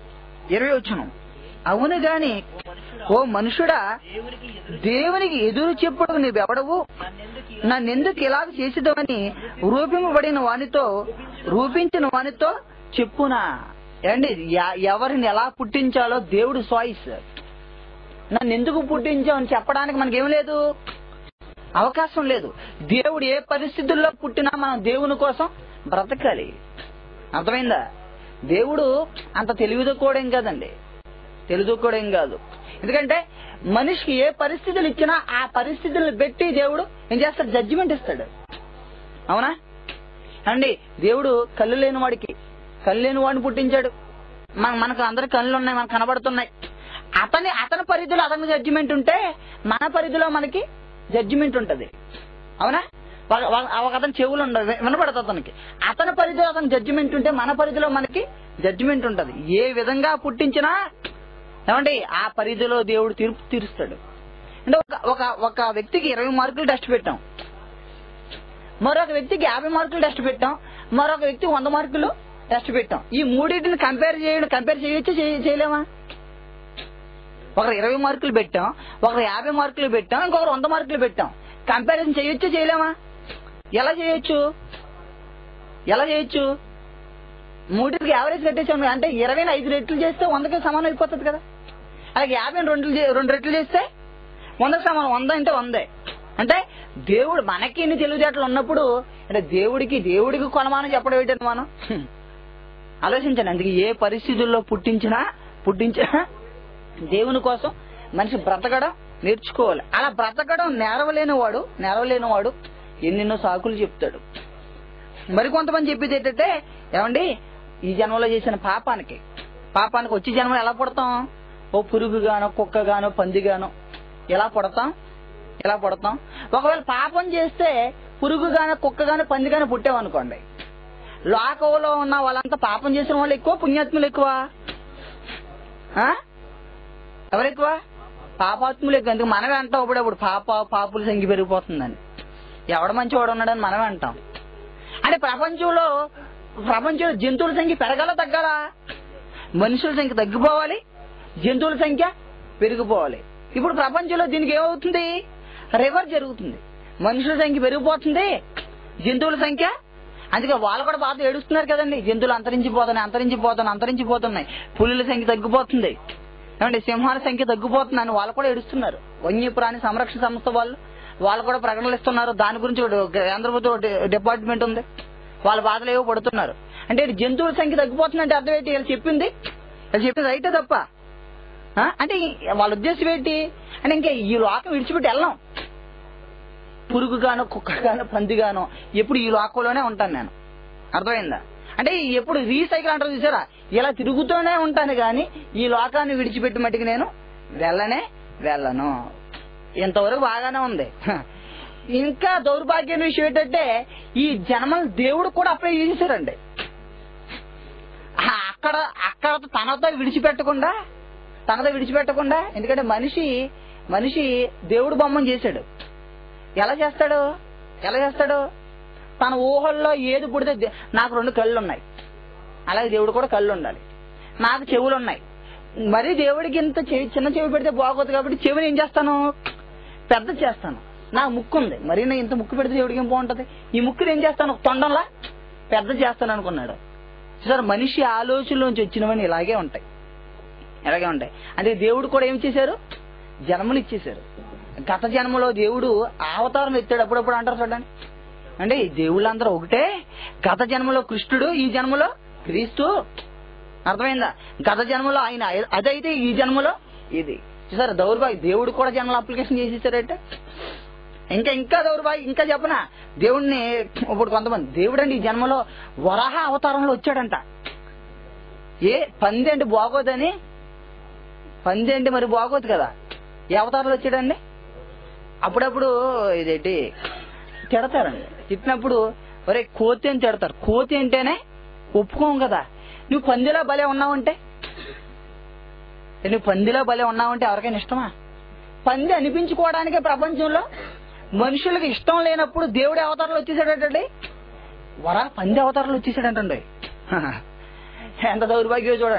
ఇరవై వచ్చును అవును గాని ఓ ఓ మనుషుడా మనుషుడా దేవునికి ఎదురు దేవునికి ఎదురు చెప్పుడు నువ్వెవడవు నన్నెందుకు నన్నెందుకు ఇలాగ చేసేదవని రూపింపబడిన వానితో రూపించిన వానితో చెప్పునా ఏమండి ఎ- ఎవరిని ఎలా పుట్టించాలో దేవుడు చాయిస్ నన్ను ఎందుకు పుట్టించావు అని చెప్పడానికి మనకేం లేదు అవకాశం లేదు దేవుడు ఏ పరిస్థితుల్లో పుట్టినా మనం దేవుని కోసం బ్రతకాలి అర్థమైందా దేవుడు అంత తెలివితో కూడా ఏం కాదండి తెలుగు కూడా ఏం కాదు ఎందుకంటే మనిషికి ఏ పరిస్థితులు ఇచ్చినా ఆ పరిస్థితులను పెట్టి దేవుడు ఏం చేస్తాడు జడ్జిమెంట్ ఇస్తాడు అవునా అండి దేవుడు కళ్ళు లేని వాడికి కళ్ళు లేని వాడిని పుట్టించాడు మన మనకు అందరి కళ్ళు ఉన్నాయి మనకు కనబడుతున్నాయి అతని అతని పరిధిలో అతని జడ్జిమెంట్ ఉంటే మన పరిధిలో మనకి జడ్జిమెంట్ ఉంటది అవునా ఒక- ఒక- ఒక అతని చెవులు ఉండవు వి- వినపడదు అతనికి అతని పరిధిలో అతని జడ్జిమెంట్ ఉంటే మన పరిధిలో మనకి జడ్జిమెంట్ ఉంటది ఏ విధంగా పుట్టించినా ఏమండి ఆ పరిధిలో దేవుడు తీర్పు తీరుస్తాడు అంటే ఒక ఒక ఒక వ్యక్తికి ఇరవై మార్కులు టెస్ట్ పెట్టాం మరొక వ్యక్తికి యాభై మార్కులు టెస్ట్ పెట్టాం మరొక వ్యక్తి వంద మార్కులు టెస్ట్ పెట్టాం ఈ మూడింటిని కంపేర్ చేయడం కంపేర్ చేయొచ్చు చేయ- చేయలేమా ఒకరు ఇరవై మార్కులు పెట్టాం ఒకరు యాభై మార్కులు పెట్టాం ఇంకొకరు వంద మార్కులు పెట్టాం కంపారిజన్ చేయొచ్చు చేయలేమా ఎలా చేయొచ్చు ఎలా చేయొచ్చు మూడింటికి యావరేజ్ కట్టేసాం అంటే ఇరవై ఐదు రెట్లు చేస్తే వందకి సమానం అయిపోతుంది కదా అలాగే యాభై రెండు చే- రెండు రెట్లు చేస్తే వందకి సమానం వంద అంటే వందే అంటే దేవుడు మనకి ఇన్ని తెలివితేటలు ఉన్నప్పుడు అంటే దేవుడికి దేవుడికి కొనమానం చెప్పడం ఏంటంటే మనం హ్మ్. ఆలోచించండి అందుకే ఏ పరిస్థితుల్లో పుట్టించినా పుట్టించినా దేవుని కోసం మనిషి బ్రతకడం నేర్చుకోవాలి అలా బ్రతకడం నేరవలేని వాడు నేరవలేని వాడు ఎన్నెన్నో సాకులు చెప్తాడు మరి కొంతమంది చెప్పేది ఏంటంటే ఏమండి ఈ జన్మలో చేసిన పాపానికి పాపానికి వచ్చి జన్మలో ఎలా పుడతాం ఓ పురుగుగానో కుక్కగానో పందిగానో ఎలా పుడతాం ఎలా పుడతాం ఒకవేళ పాపం చేస్తే పురుగుగానో కుక్కగానో పందిగానో పుట్టామనుకోండి లోకంలో ఉన్న వాళ్ళంతా పాపం చేసిన వాళ్ళు ఎక్కువ పుణ్యాత్ములు ఎక్కువ ఆ? ఎవరు ఎక్కువ పాపాత్ములు ఎక్కువ ఎందుకు మనమే అంటాం ఇప్పుడు పాప పాపుల సంఖ్య పెరిగిపోతుందని ఎవడ మంచివాడు ఉన్నాడని మనమే అంటాం అంటే ప్రపంచంలో ప్రపంచంలో జంతువుల సంఖ్య పెరగాల తగ్గాలా మనుషుల సంఖ్య తగ్గిపోవాలి జంతువుల సంఖ్య పెరిగిపోవాలి ఇప్పుడు ప్రపంచంలో దీనికి ఏమవుతుంది రివర్స్ జరుగుతుంది మనుషుల సంఖ్య పెరిగిపోతుంది జంతువుల సంఖ్య అందుకే వాళ్ళు కూడా బాధ ఏడుస్తున్నారు కదండి జంతువులు అంతరించిపోతున్నాయి అంతరించిపోతున్నాయి అంతరించిపోతున్నాయి పులుల సంఖ్య తగ్గిపోతుంది ఏమండి సింహాల సంఖ్య తగ్గిపోతుంది అని వాళ్ళు కూడా ఏడుస్తున్నారు వన్యప్రాణి సంరక్షణ సంస్థ వాళ్ళు వాళ్ళు కూడా ప్రకటనలు ఇస్తున్నారు దాని గురించి ఒక కేంద్ర ప్రభుత్వ డి- డిపార్ట్మెంట్ ఉంది వాళ్ళ బాధలు ఏవో పడుతున్నారు అంటే ఇది జంతువుల సంఖ్య తగ్గిపోతుందంటే అర్థం ఏంటి వీళ్ళు చెప్పింది వీళ్ళు చెప్పింది రైటే తప్ప ఆ? అంటే ఈ- వాళ్ళ ఉద్దేశం ఏంటి అంటే ఇంకా ఈ లోకం విడిచిపెట్టి వెళ్ళాం పురుగుగానో కుక్కగానో పందిగానో ఎప్పుడు ఈ లోకంలోనే ఉంటాను నేను అర్థమైందా అంటే ఎప్పుడు రీసైకిల్ అంటారు చూసారా ఇలా తిరుగుతూనే ఉంటాను కానీ ఈ లోకాన్ని విడిచిపెట్టి మట్టుకు నేను వెళ్ళనే వెళ్ళను ఇంతవరకు బాగానే ఉంది హ. ఇంకా దౌర్భాగ్యం విషయం ఏంటంటే ఈ జన్మలు దేవుడు కూడా అప్లై చేశారండి ఆ, అక్కడ అక్కడ తనతో విడిచిపెట్టకుండా తనతో విడిచిపెట్టకుండా ఎందుకంటే మనిషి మనిషి దేవుడు బొమ్మను చేశాడు ఎలా చేస్తాడు ఎలా చేస్తాడు తన ఊహల్లో ఏది పుడితే దే- నాకు రెండు కళ్ళు ఉన్నాయి అలాగే దేవుడు కూడా కళ్ళు ఉండాలి నాకు చెవులు ఉన్నాయి మరి దేవుడికి ఇంత చెవి చిన్న చెవి పెడితే బాగోదు కాబట్టి చెవిని ఏం చేస్తాను పెద్ద చేస్తాను నా ముక్కు ఉంది మరి నేను ఇంత ముక్కు పెడితే దేవుడికి ఏం బాగుంటది ఈ ముక్కుని ఏం చేస్తాను ఒక తొండంలా పెద్ద చేస్తాను అనుకున్నాడు సార్ మనిషి ఆలోచనలోంచి వచ్చినవన్నీ ఇలాగే ఉంటాయి ఇలాగే ఉంటాయి అంటే దేవుడు కూడా ఏం చేశారు జన్మలు ఇచ్చేశారు గత జన్మలో దేవుడు అవతారం ఎత్తాడు అప్పుడప్పుడు అంటారు చూడండి అంటే ఈ దేవుళ్ళందరూ ఒకటే గత జన్మలో కృష్ణుడు ఈ జన్మలో క్రీస్తు అర్థమైందా గత జన్మలో ఆయన అదైతే ఈ జన్మలో ఇది చూసారా దౌర్భాగ్య దేవుడు కూడా జన్మలో అప్లికేషన్ చేసేసారంటే ఇంకా ఇంకా దౌర్భాగ్యం ఇంకా చెప్పనా దేవుడిని ఇప్పుడు కొంతమంది దేవుడు అండి ఈ జన్మలో వరాహ అవతారంలో వచ్చాడంట ఏ పంది అంటే బాగోదని పంది అంటే మరి బాగోదు కదా ఏ అవతారంలో వచ్చాడండి అప్పుడప్పుడు ఇదేంటి తిడతారండి తిట్టినప్పుడు ఒరే కోతి అని తిడతారు కోతి అంటేనే ఒప్పుకోం కదా నువ్వు పందిలో భలే ఉన్నావంటే నువ్వు పందిలో భలే ఉన్నావంటే ఎవరికైనా ఇష్టమా పంది అనిపించుకోవడానికే ప్రపంచంలో మనుషులకు ఇష్టం లేనప్పుడు దేవుడి అవతారంలో వచ్చేసాడటండి వరా పంది అవతారంలో వచ్చేసాడంటండి ఎంత దౌర్భాగ్యం చూడండి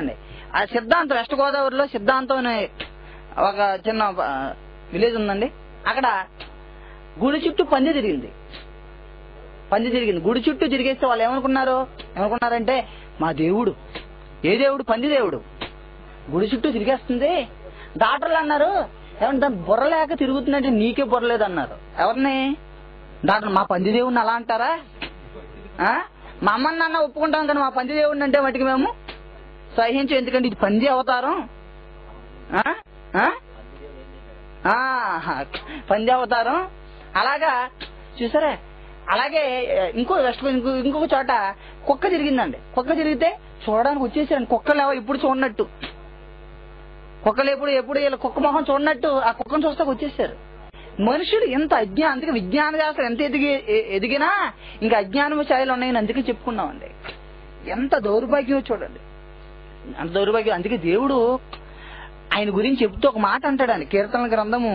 ఆ సిద్ధాంతం వెస్ట్ గోదావరిలో సిద్ధాంతం అనే ఒక చిన్న విలేజ్ ఉందండి అక్కడ గుడి చుట్టూ పంది తిరిగింది పంది తిరిగింది గుడి చుట్టూ తిరిగేస్తే వాళ్ళు ఏమనుకున్నారు ఏమనుకున్నారంటే మా దేవుడు ఏ దేవుడు పంది దేవుడు గుడి చుట్టూ తిరిగేస్తుంది డాక్టర్లు అన్నారు ఏమంటే దాని బుర్ర లేక తిరుగుతుందంటే నీకే బుర్ర లేదు అన్నారు ఎవరిని డాక్టర్ మా పంది దేవుడిని అలా అంటారా ఆ? మా అమ్మ నాన్న ఒప్పుకుంటాం కానీ మా పంది దేవుడిని అంటే వాటికి మేము సహించు ఎందుకంటే ఇది పంది అవతారం ఆ? ఆ? ఆ, పంది అవతారం అలాగా చూసారా అలాగే ఇంకో వెస్ట్ ఇంకో ఇంకొక చోట కుక్క తిరిగిందండి కుక్క తిరిగితే చూడడానికి వచ్చేసారండి కుక్కలు ఎవరు ఇప్పుడు చూడనట్టు కుక్కలు ఎప్పుడు ఎప్పుడు వీళ్ళ కుక్క మొహం చూడనట్టు ఆ కుక్కను చూస్తాక వచ్చేసారు మనుషులు ఎంత అజ్ఞానం అందుకే విజ్ఞాన శాస్త్రం ఎంత ఎదిగి ఎ- ఎదిగినా ఇంకా అజ్ఞానము ఛాయలు ఉన్నాయని అందుకే చెప్పుకున్నామండి ఎంత దౌర్భాగ్యం చూడండి అంత దౌర్భాగ్యం అందుకే దేవుడు ఆయన గురించి చెప్తూ ఒక మాట అంటాడని కీర్తనల గ్రంథము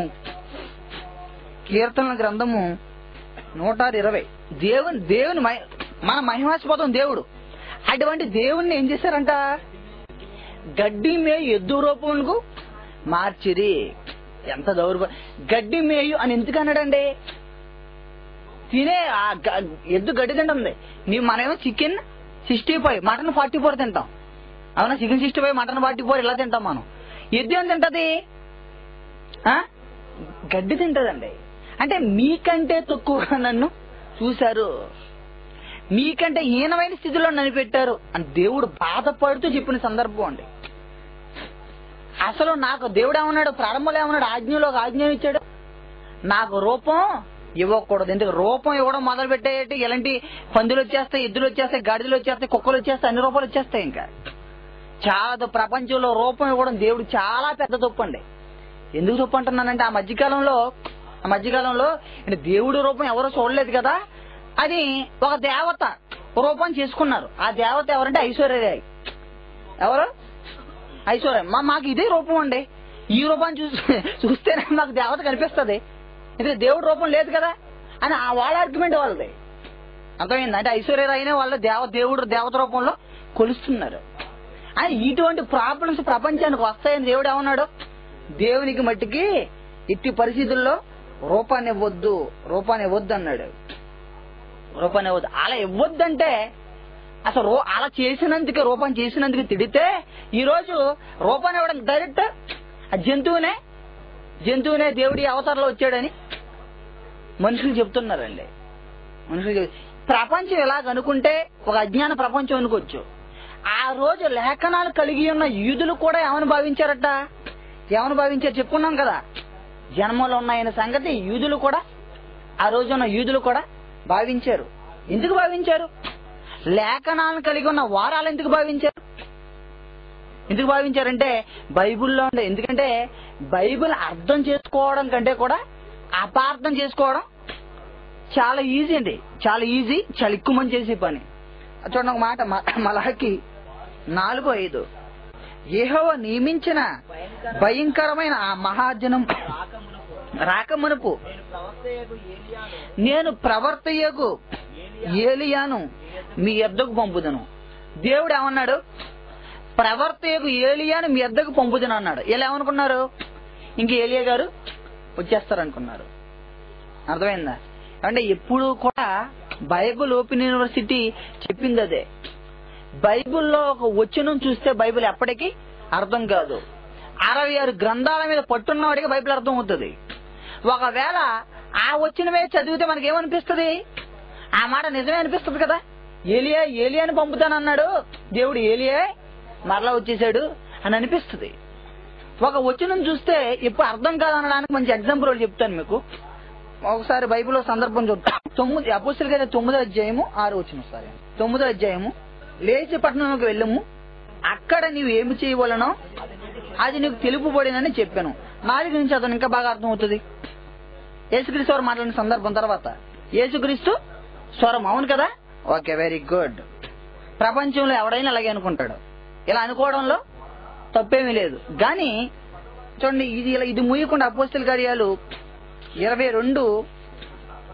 కీర్తనల గ్రంథము నూట ఇరవై దేవుని దేవుని మహి- మన మహిమాస్పదం దేవుడు అటువంటి దేవుణ్ణి ఏం చేశారంట గడ్డి మేయు ఎద్దు రూపములకు మార్చిరి ఎంత దౌర్భ గడ్డి మేయు అని ఎందుకు అన్నాడండి తినే ఆ గ- ఎద్దు గడ్డి తింటుంది నీ మనమేమో chicken sixty five mutton forty four తింటాం అవునా chicken sixty five mutton forty four ఇలా తింటాం మనం ఎద్దు ఏం తింటది ఆ? గడ్డి తింటదండి అంటే మీకంటే తక్కువగా నన్ను చూశారు మీకంటే హీనమైన స్థితిలో నన్ను పెట్టారు అని దేవుడు బాధపడుతూ చెప్పిన సందర్భం అండి అసలు నాకు దేవుడు ఏమన్నాడు ప్రారంభంలో ఏమన్నాడు ఆజ్ఞలో ఒక ఆజ్ఞ ఇచ్చాడు నాకు రూపం ఇవ్వకూడదు ఎందుకు రూపం ఇవ్వడం మొదలు పెట్టేటి ఎలాంటి పందులు వచ్చేస్తాయి ఎద్దులు వచ్చేస్తాయి గాడిదలు వచ్చేస్తాయి కుక్కలు వచ్చేస్తాయి అన్ని రూపాయలు వచ్చేస్తాయి ఇంకా చాలా ద- ప్రపంచంలో రూపం ఇవ్వడం దేవుడు చాలా పెద్ద తప్పు అండి ఎందుకు తప్పు అంటున్నానంటే ఆ మధ్యకాలంలో ఆ మధ్యకాలంలో అంటే దేవుడి రూపం ఎవరో చూడలేదు కదా అది ఒక దేవత రూపం చేసుకున్నారు ఆ దేవత ఎవరంటే ఐశ్వర్యరాయ్ ఎవరు ఐశ్వర్య మా మాకు ఇదే రూపం అండి ఈ రూపాన్ని చూసి చూస్తేనే మాకు దేవత కనిపిస్తుంది ఇది దేవుడి రూపం లేదు కదా అని ఆ వాళ్ళ ఆర్గ్యుమెంట్ వాళ్ళది అర్థమైంది అంటే ఐశ్వర్యరాయనే వాళ్ళ దేవ దేవుడు దేవత రూపంలో కొలుస్తున్నారు అని ఇటువంటి ప్రాబ్లమ్స్ ప్రపంచానికి వస్తాయని దేవుడు ఏమన్నాడు దేవునికి మట్టికి ఇట్టి పరిస్థితుల్లో రూపాన్ని ఇవ్వద్దు రూపాన్ని ఇవ్వద్దు అన్నాడు రూపాన్ని ఇవ్వద్దు అలా ఇవ్వద్దంటే అసలు రూ అలా చేసినందుకే రూపం చేసినందుకు తిడితే ఈ రోజు రూపాన్ని ఇవ్వడం డైరెక్ట్ ఆ జంతువునే జంతువునే దేవుడి అవతారంలో వచ్చాడని మనుషులు చెప్తున్నారండి మనుషులు చెప్- ప్రపంచం ఎలాగ అనుకుంటే ఒక అజ్ఞాన ప్రపంచం అనుకోవచ్చు ఆ రోజు లేఖనాలు కలిగి ఉన్న యూదులు కూడా ఏమని భావించారట ఏమని భావించారు చెప్పుకున్నాం కదా జన్మలో ఉన్నాయన్న సంగతి యూదులు కూడా ఆ రోజు ఉన్న యూదులు కూడా భావించారు ఎందుకు భావించారు లేఖనాలను కలిగి ఉన్న వారాలు ఎందుకు భావించారు ఎందుకు భావించారంటే బైబిల్లో ఉండే ఎందుకంటే బైబిల్ అర్థం చేసుకోవడం కంటే కూడా అపార్థం చేసుకోవడం చాలా ఈజీ అండి చాలా ఈజీ చాలా ఎక్కువ మంది చేసే పని చూడండి ఒక మాట మ- మలాకి నాలుగు ఐదు ఏహోవ నియమించిన భయంకరమైన ఆ మహాజనం రాకమునకు రాకమునుపు నేను ప్రవక్తయగు ఏలియాను నేను ప్రవర్తయ్యకు ఏలియాను మీ ఎద్దకు పంపుదను దేవుడు ఏమన్నాడు ప్రవర్తయకు ఏలియాను మీ ఎద్దకు పంపుదను అన్నాడు ఇలా ఏమనుకున్నారు ఇంక ఏలియా గారు వచ్చేస్తారు అనుకున్నారు అర్థమైందా అంటే ఎప్పుడు కూడా బైబిల్ ఓపెన్ యూనివర్సిటీ చెప్పింది అదే బైబిల్లో ఒక వచనం చూస్తే బైబిల్ ఎప్పటికీ అర్థం కాదు అరవై ఆరు గ్రంథాల మీద పట్టున్నవాడికి బైబిల్ అర్థం అవుతుంది ఒకవేళ ఆ వచ్చినవే చదివితే మనకి ఏమనిపిస్తుంది ఆ మాట నిజమే అనిపిస్తుంది కదా ఏలియా ఏలియాని పంపుతానన్నాడు దేవుడు ఏలియా మరలా వచ్చేసాడు అని అనిపిస్తుంది ఒక వచనం చూస్తే ఇప్పుడు అర్థం కాదనడానికి మంచి ఎగ్జాంపుల్ ఒకటి చెప్తాను మీకు ఒకసారి బైబిల్లో సందర్భం చూద్దాం తొమ్మిది అపోస్తుల గారి తొమ్మిదో అధ్యాయము ఆరు వచ్చిన సారీ తొమ్మిదో అధ్యాయము లేచి పట్టణంలోకి వెళ్ళము అక్కడ నీవు ఏమి చేయవలనో అది నీకు తెలుపుబడినని చెప్పాను నాలుగు నుంచి అతను ఇంకా బాగా అర్థమవుతుంది యేసుక్రీస్తు వారు మాట్లాడిన సందర్భం తర్వాత యేసుక్రీస్తు స్వరం అవును కదా ఓకే వెరీ గుడ్ ప్రపంచంలో ఎవడైనా అలాగే అనుకుంటాడు ఇలా అనుకోవడంలో తప్పేమీ లేదు కానీ చూడండి ఇది ఇలా ఇది ముయ్యకుండా అపోస్తుల కార్యాలు ఇరవై రెండు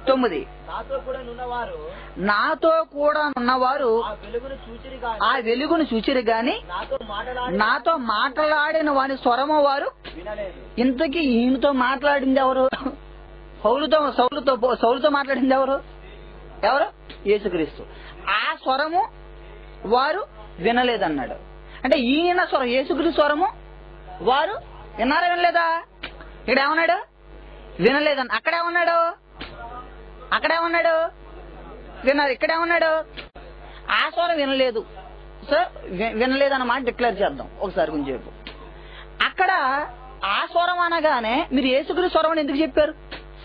తొమ్మిది నాతో కూడా నున్నవారు నాతో కూడా ఉన్నవారు ఆ వెలుగును చూచిరి గాని ఆ వెలుగును చూచిరు గాని నాతో మాటలాడి నాతో మాట్లాడిన వాని స్వరము వారు వినలేదు ఇంతకీ ఈయనతో మాట్లాడింది ఎవరు పౌలుతో సౌలుతో సౌలుతో మాట్లాడింది ఎవరు ఎవరు యేసుక్రీస్తు ఆ స్వరము వారు వినలేదన్నాడు అంటే ఈయన స్వరం యేసుక్రీస్తు స్వరము వారు విన్నారా వినలేదా ఇక్కడ ఏమన్నాడు వినలేదన్న అక్కడేమన్నాడు అక్కడేమన్నాడు విన్నారు ఇక్కడేమన్నాడు ఆ స్వరం వినలేదు సో వి- వినలేదన్నమాట డిక్లేర్ చేద్దాం ఒకసారి కొంచెం చెప్పు అక్కడ ఆ స్వరం అనగానే మీరు ఏసుగురి స్వరం అని ఎందుకు చెప్పారు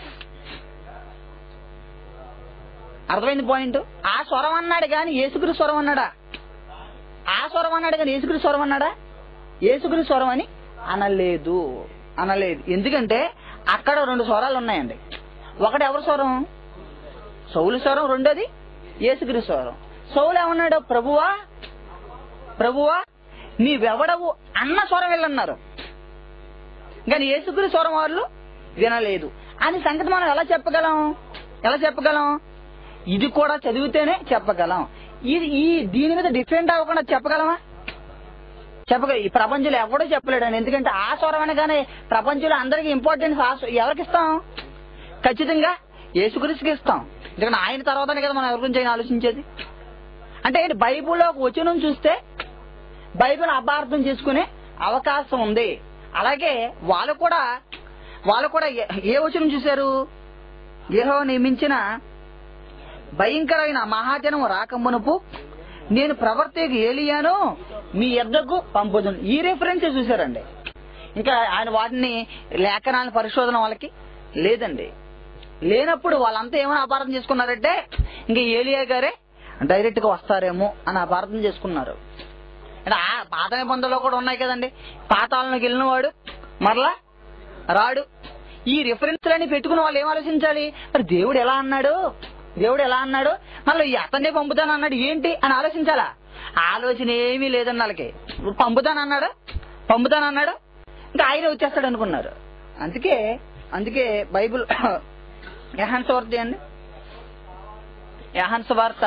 అర్థమైంది పాయింట్ ఆ స్వరం అన్నాడు కానీ ఏసుగురి స్వరం అన్నాడా ఆ స్వరం అన్నాడు కానీ ఏసుగురి స్వరం అన్నాడా ఏసుగురి స్వరం అని అనలేదు అనలేదు ఎందుకంటే అక్కడ రెండు స్వరాలు ఉన్నాయండి ఒకటి ఎవరి స్వరం సౌలు స్వరం రెండోది ఏసుగిరి స్వరం సౌలు ఏమన్నాడు ప్రభువా ప్రభువా నీవెవడవు అన్న స్వరం వెళ్ళన్నారు కానీ ఏసుగురి స్వరం వాళ్ళు వినలేదు అని సంగతి మనం ఎలా చెప్పగలం ఎలా చెప్పగలం ఇది కూడా చదివితేనే చెప్పగలం ఇది ఈ దీని మీద డిఫరెంట్ అవ్వకుండా చెప్పగలమా చెప్పగ ఈ ప్రపంచంలో ఎవడో చెప్పలేడు ఎందుకంటే ఆ స్వరం అనగానే ప్రపంచంలో అందరికీ ఇంపార్టెన్స్ ఆ స్వ- ఎవరికి ఇస్తాం ఖచ్చితంగా యేసుక్రీస్తుకి ఇస్తాం ఎందుకంటే ఆయన తర్వాతనే కదా మనం ఎవరి గురించి అయినా ఆలోచించేది అంటే ఏంటి బైబిల్లో ఒక వచనం చూస్తే బైబిల్ అపార్థం చేసుకునే అవకాశం ఉంది అలాగే వాళ్ళు కూడా వాళ్ళు కూడా ఏ- ఏ వచనం చూశారు ఏహో నియమించిన భయంకరమైన మహాజనం రాకమునుపు నేను ప్రవర్తకు ఏలియాను మీ ఎద్దకు పంపుదును ఈ రెఫరెన్స్ చూశారండి ఇంకా ఆయన వాటిని లేఖనాల పరిశోధన వాళ్ళకి లేదండి లేనప్పుడు వాళ్ళంతా ఏమైనా అపార్థం చేసుకున్నారంటే ఇంకా ఏలియా గారే డైరెక్ట్ గా వస్తారేమో అని అపార్థం చేసుకున్నారు అంటే ఆ పాత నిబంధనలో కూడా ఉన్నాయి కదండి పాతాళంలోకి వెళ్ళిన వాడు మరలా రాడు ఈ రిఫరెన్స్లన్నీ పెట్టుకుని వాళ్ళు ఏం ఆలోచించాలి మరి దేవుడు ఎలా అన్నాడు దేవుడు ఎలా అన్నాడు మళ్ళీ ఈ అతన్నే పంపుతాను అన్నాడు ఏంటి అని ఆలోచించాలా ఆలోచన ఏమీ లేదండి వాళ్ళకి పంపుతాను అన్నాడు పంపుతాను అన్నాడు ఇంకా ఆయన వచ్చేస్తాడు అనుకున్నారు అందుకే అందుకే బైబిల్ యహాన్స్ వార్త అండి యహాన్స్ వార్త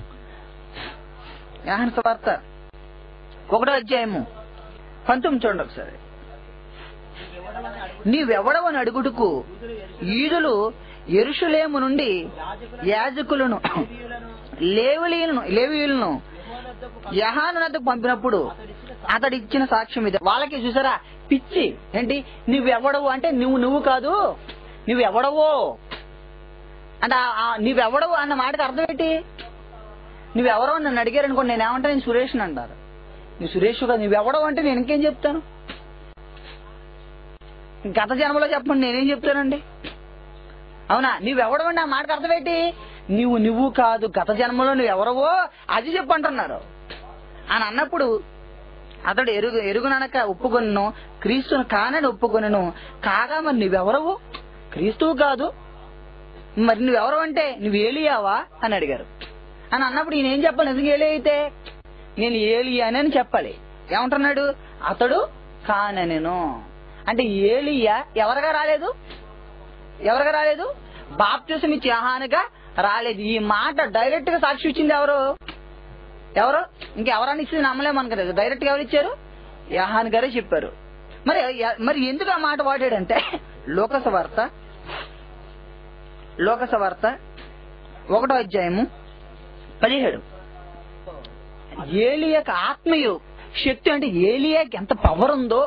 యహాన్స్ వార్త ఒకటో అధ్యాయము పంతొమ్మిది చూడండి ఒకసారి నీవెవడవని అడుగుడుకు ఈదులు ఎరుషులేము నుండి యాజకులను లేవలీలను లేవీయులను యహాను నద్దకు పంపినప్పుడు అతడు ఇచ్చిన సాక్ష్యం ఇది వాళ్ళకి చూసారా పిచ్చి ఏంటి నువ్వెవడవు అంటే నువ్వు నువ్వు కాదు నువ్వెవడవో అంటే ఆ- ఆ నువ్వెవడవు అన్న మాటకి అర్థం ఏంటి నువ్వెవరో అని నన్ను అడిగారు అనుకోండి నేను ఏమంటా నేను సురేష్ అంటారు నువ్వు సురేష్ కాదు నువ్వెవడవు అంటే నేను ఇంకేం చెప్తాను గత జన్మలో చెప్పండి నేనేం చెప్తానండి అవునా నువ్వెవడవండి ఆ మాటకు అర్థం ఏంటి నువ్వు నువ్వు కాదు గత జన్మలో నువ్వు ఎవరవో అది చెప్పు అంటున్నారు అని అన్నప్పుడు అతడు ఎరుగు ఎరుగుననక ఒప్పుకొనను క్రీస్తును కానని ఒప్పుకొనను కాగా మరి నువ్వెవరవు క్రీస్తువు కాదు మరి నువ్వెవరు అంటే నువ్వు ఏలియావా అని అడిగారు అని అన్నప్పుడు ఈయన ఏం చెప్పాలి ఎందుకు ఏలి అయితే నేను ఏలియాని అని చెప్పాలి ఏమంటున్నాడు అతడు కానెను అంటే ఏలియా ఎవరుగా రాలేదు ఎవరుగా రాలేదు బాప్తిసం ఇచ్చి ఆహానుగా రాలేదు ఈ మాట డైరెక్ట్ గా సాక్షి ఇచ్చింది ఎవరు ఎవరు ఇంకెవరని ఇచ్చింది నమ్మలేము అనుకోలేదు డైరెక్ట్ గా ఎవరు ఇచ్చారు యహాన్ గారే చెప్పారు మరి ఎ- మరి ఎందుకు ఆ మాట వాడాడంటే లోకస వార్త లోకస వార్త ఒకటో అధ్యాయము పదిహేడు ఏలియాకి ఆత్మయు శక్తి అంటే ఏలియాకి ఎంత పవర్ ఉందో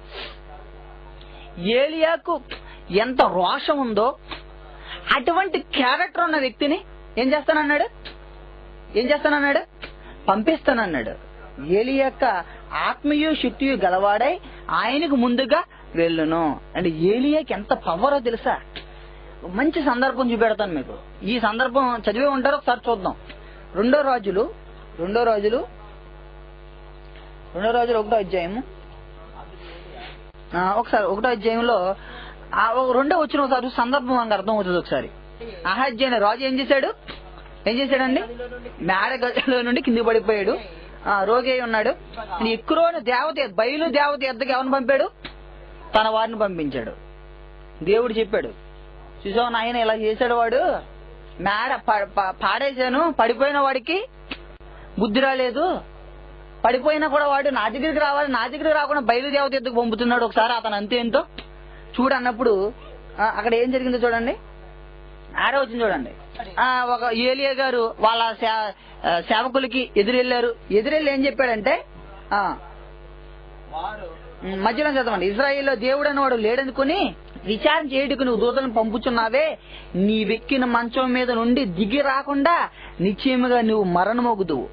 ఏలియాకు ఎంత రోషం ఉందో అటువంటి క్యారెక్టర్ ఉన్న వ్యక్తిని ఏం చేస్తానన్నాడు ఏం చేస్తానన్నాడు పంపిస్తానన్నాడు ఏలి యొక్క ఆత్మయు శక్తియు గలవాడై ఆయనకు ముందుగా వెళ్ళును అంటే ఏలియాకి ఎంత పవరో తెలుసా మంచి సందర్భం చూపెడతాను మీకు ఈ సందర్భం చదివే ఉంటారో ఒకసారి చూద్దాం రెండో రాజులు రెండో రాజులు రెండో రాజులు ఒకటో అధ్యాయము ఆ, ఒకసారి ఒకటో అధ్యాయంలో ఆ ఒక రెండో వచ్చిన ఒకసారి సందర్భం మనకు అర్థం అవుతుంది ఒకసారి అహజ్యన రాజు ఏం చేశాడు ఏం చేశాడండి మేడ గదిలో నుండి కింది పడిపోయాడు ఆ రోగి అయి ఉన్నాడు ఎక్కువని దేవత బయలు దేవత ఎద్దకు ఎవరిని పంపాడు తన వారిని పంపించాడు దేవుడు చెప్పాడు చూసావు నాయన ఇలా చేశాడు వాడు మేడ ప- ప- పాడేశాను పడిపోయిన వాడికి బుద్ధి రాలేదు పడిపోయినా కూడా వాడు నా దగ్గరికి రావాలి నా దగ్గరికి రాకుండా బయలుదేవత ఎద్దుకు పంపుతున్నాడు ఒకసారి అతను అంతే ఎంతో చూడు అన్నప్పుడు ఆ, అక్కడ ఏం జరిగిందో చూడండి ఆరో వచ్చింది చూడండి ఆ, ఒక ఏలియా గారు వాళ్ళ సే- ఆ, సేవకులకి ఎదురెళ్ళారు ఎదురెళ్ళి ఏం చెప్పాడంటే ఆ వారు ఉమ్, మధ్యలో చదవండి ఇజ్రాయిల్లో దేవుడు అనేవాడు లేడనుకుని విచారణ చేయుటకు నువ్వు దూతలను పంపుచున్నావే నీ వెక్కిన మంచం మీద నుండి దిగి రాకుండా నిశ్చయముగా నువ్వు మరణమోగుదువు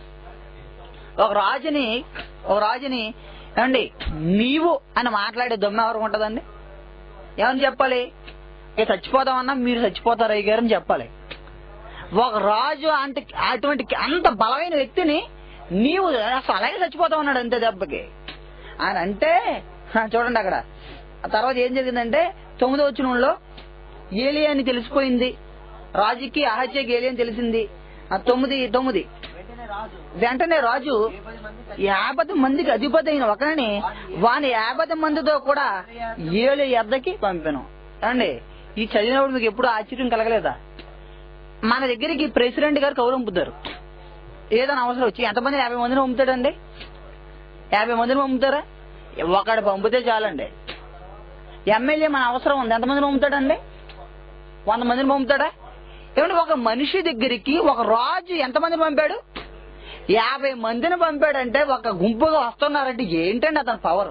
ఒక రాజుని ఒక రాజుని ఏమండి నీవు అని మాట్లాడే దొమ్మ ఎవరికి ఉంటదండి ఏమని చెప్పాలి ఇక చచ్చిపోదామన్నా మీరు చచ్చిపోతారు అయ్య గారు అని చెప్పాలి ఒక రాజు అంత అటువంటి అంత బలమైన వ్యక్తిని నీవు అసలు అలాగే చచ్చిపోతావు అన్నాడు అంతే దెబ్బకి అని అంటే హా, చూడండి అక్కడ ఆ తర్వాత ఏం జరిగిందంటే తొమ్మిదో వచ్చినంలో ఏలి అని తెలిసిపోయింది రాజుకి అహత్యకి ఏలి అని తెలిసింది ఆ తొమ్మిది తొమ్మిది వెంటనే రాజు వెంటనే రాజు ఏ పది మంది యాభై మందికి అధిపతి అయిన ఒకరిని వాని యాభై మందితో కూడా ఏడు ఎద్దకి పంపాను అండి ఈ చదివినప్పుడు మీకు ఎప్పుడు ఆశ్చర్యం కలగలేదా మన దగ్గరికి ప్రెసిడెంట్ గారు కౌరు పంపుతారు ఏదైనా అవసరం వచ్చి ఎంతమంది యాభై మందిని పంపుతాడండి యాభై మందిని పంపుతారా ఒకడు పంపితే చాలండి ఎమ్మెల్యే మన అవసరం ఉంది ఎంతమందిని పంపుతాడండి వంద మందిని పంపుతాడా ఏమంటే ఒక మనిషి దగ్గరికి ఒక రాజు ఎంతమందిని పంపాడు యాభై మందిని పంపాడంటే ఒక గుంపుగా వస్తున్నారంటే ఏంటండి అతని పవర్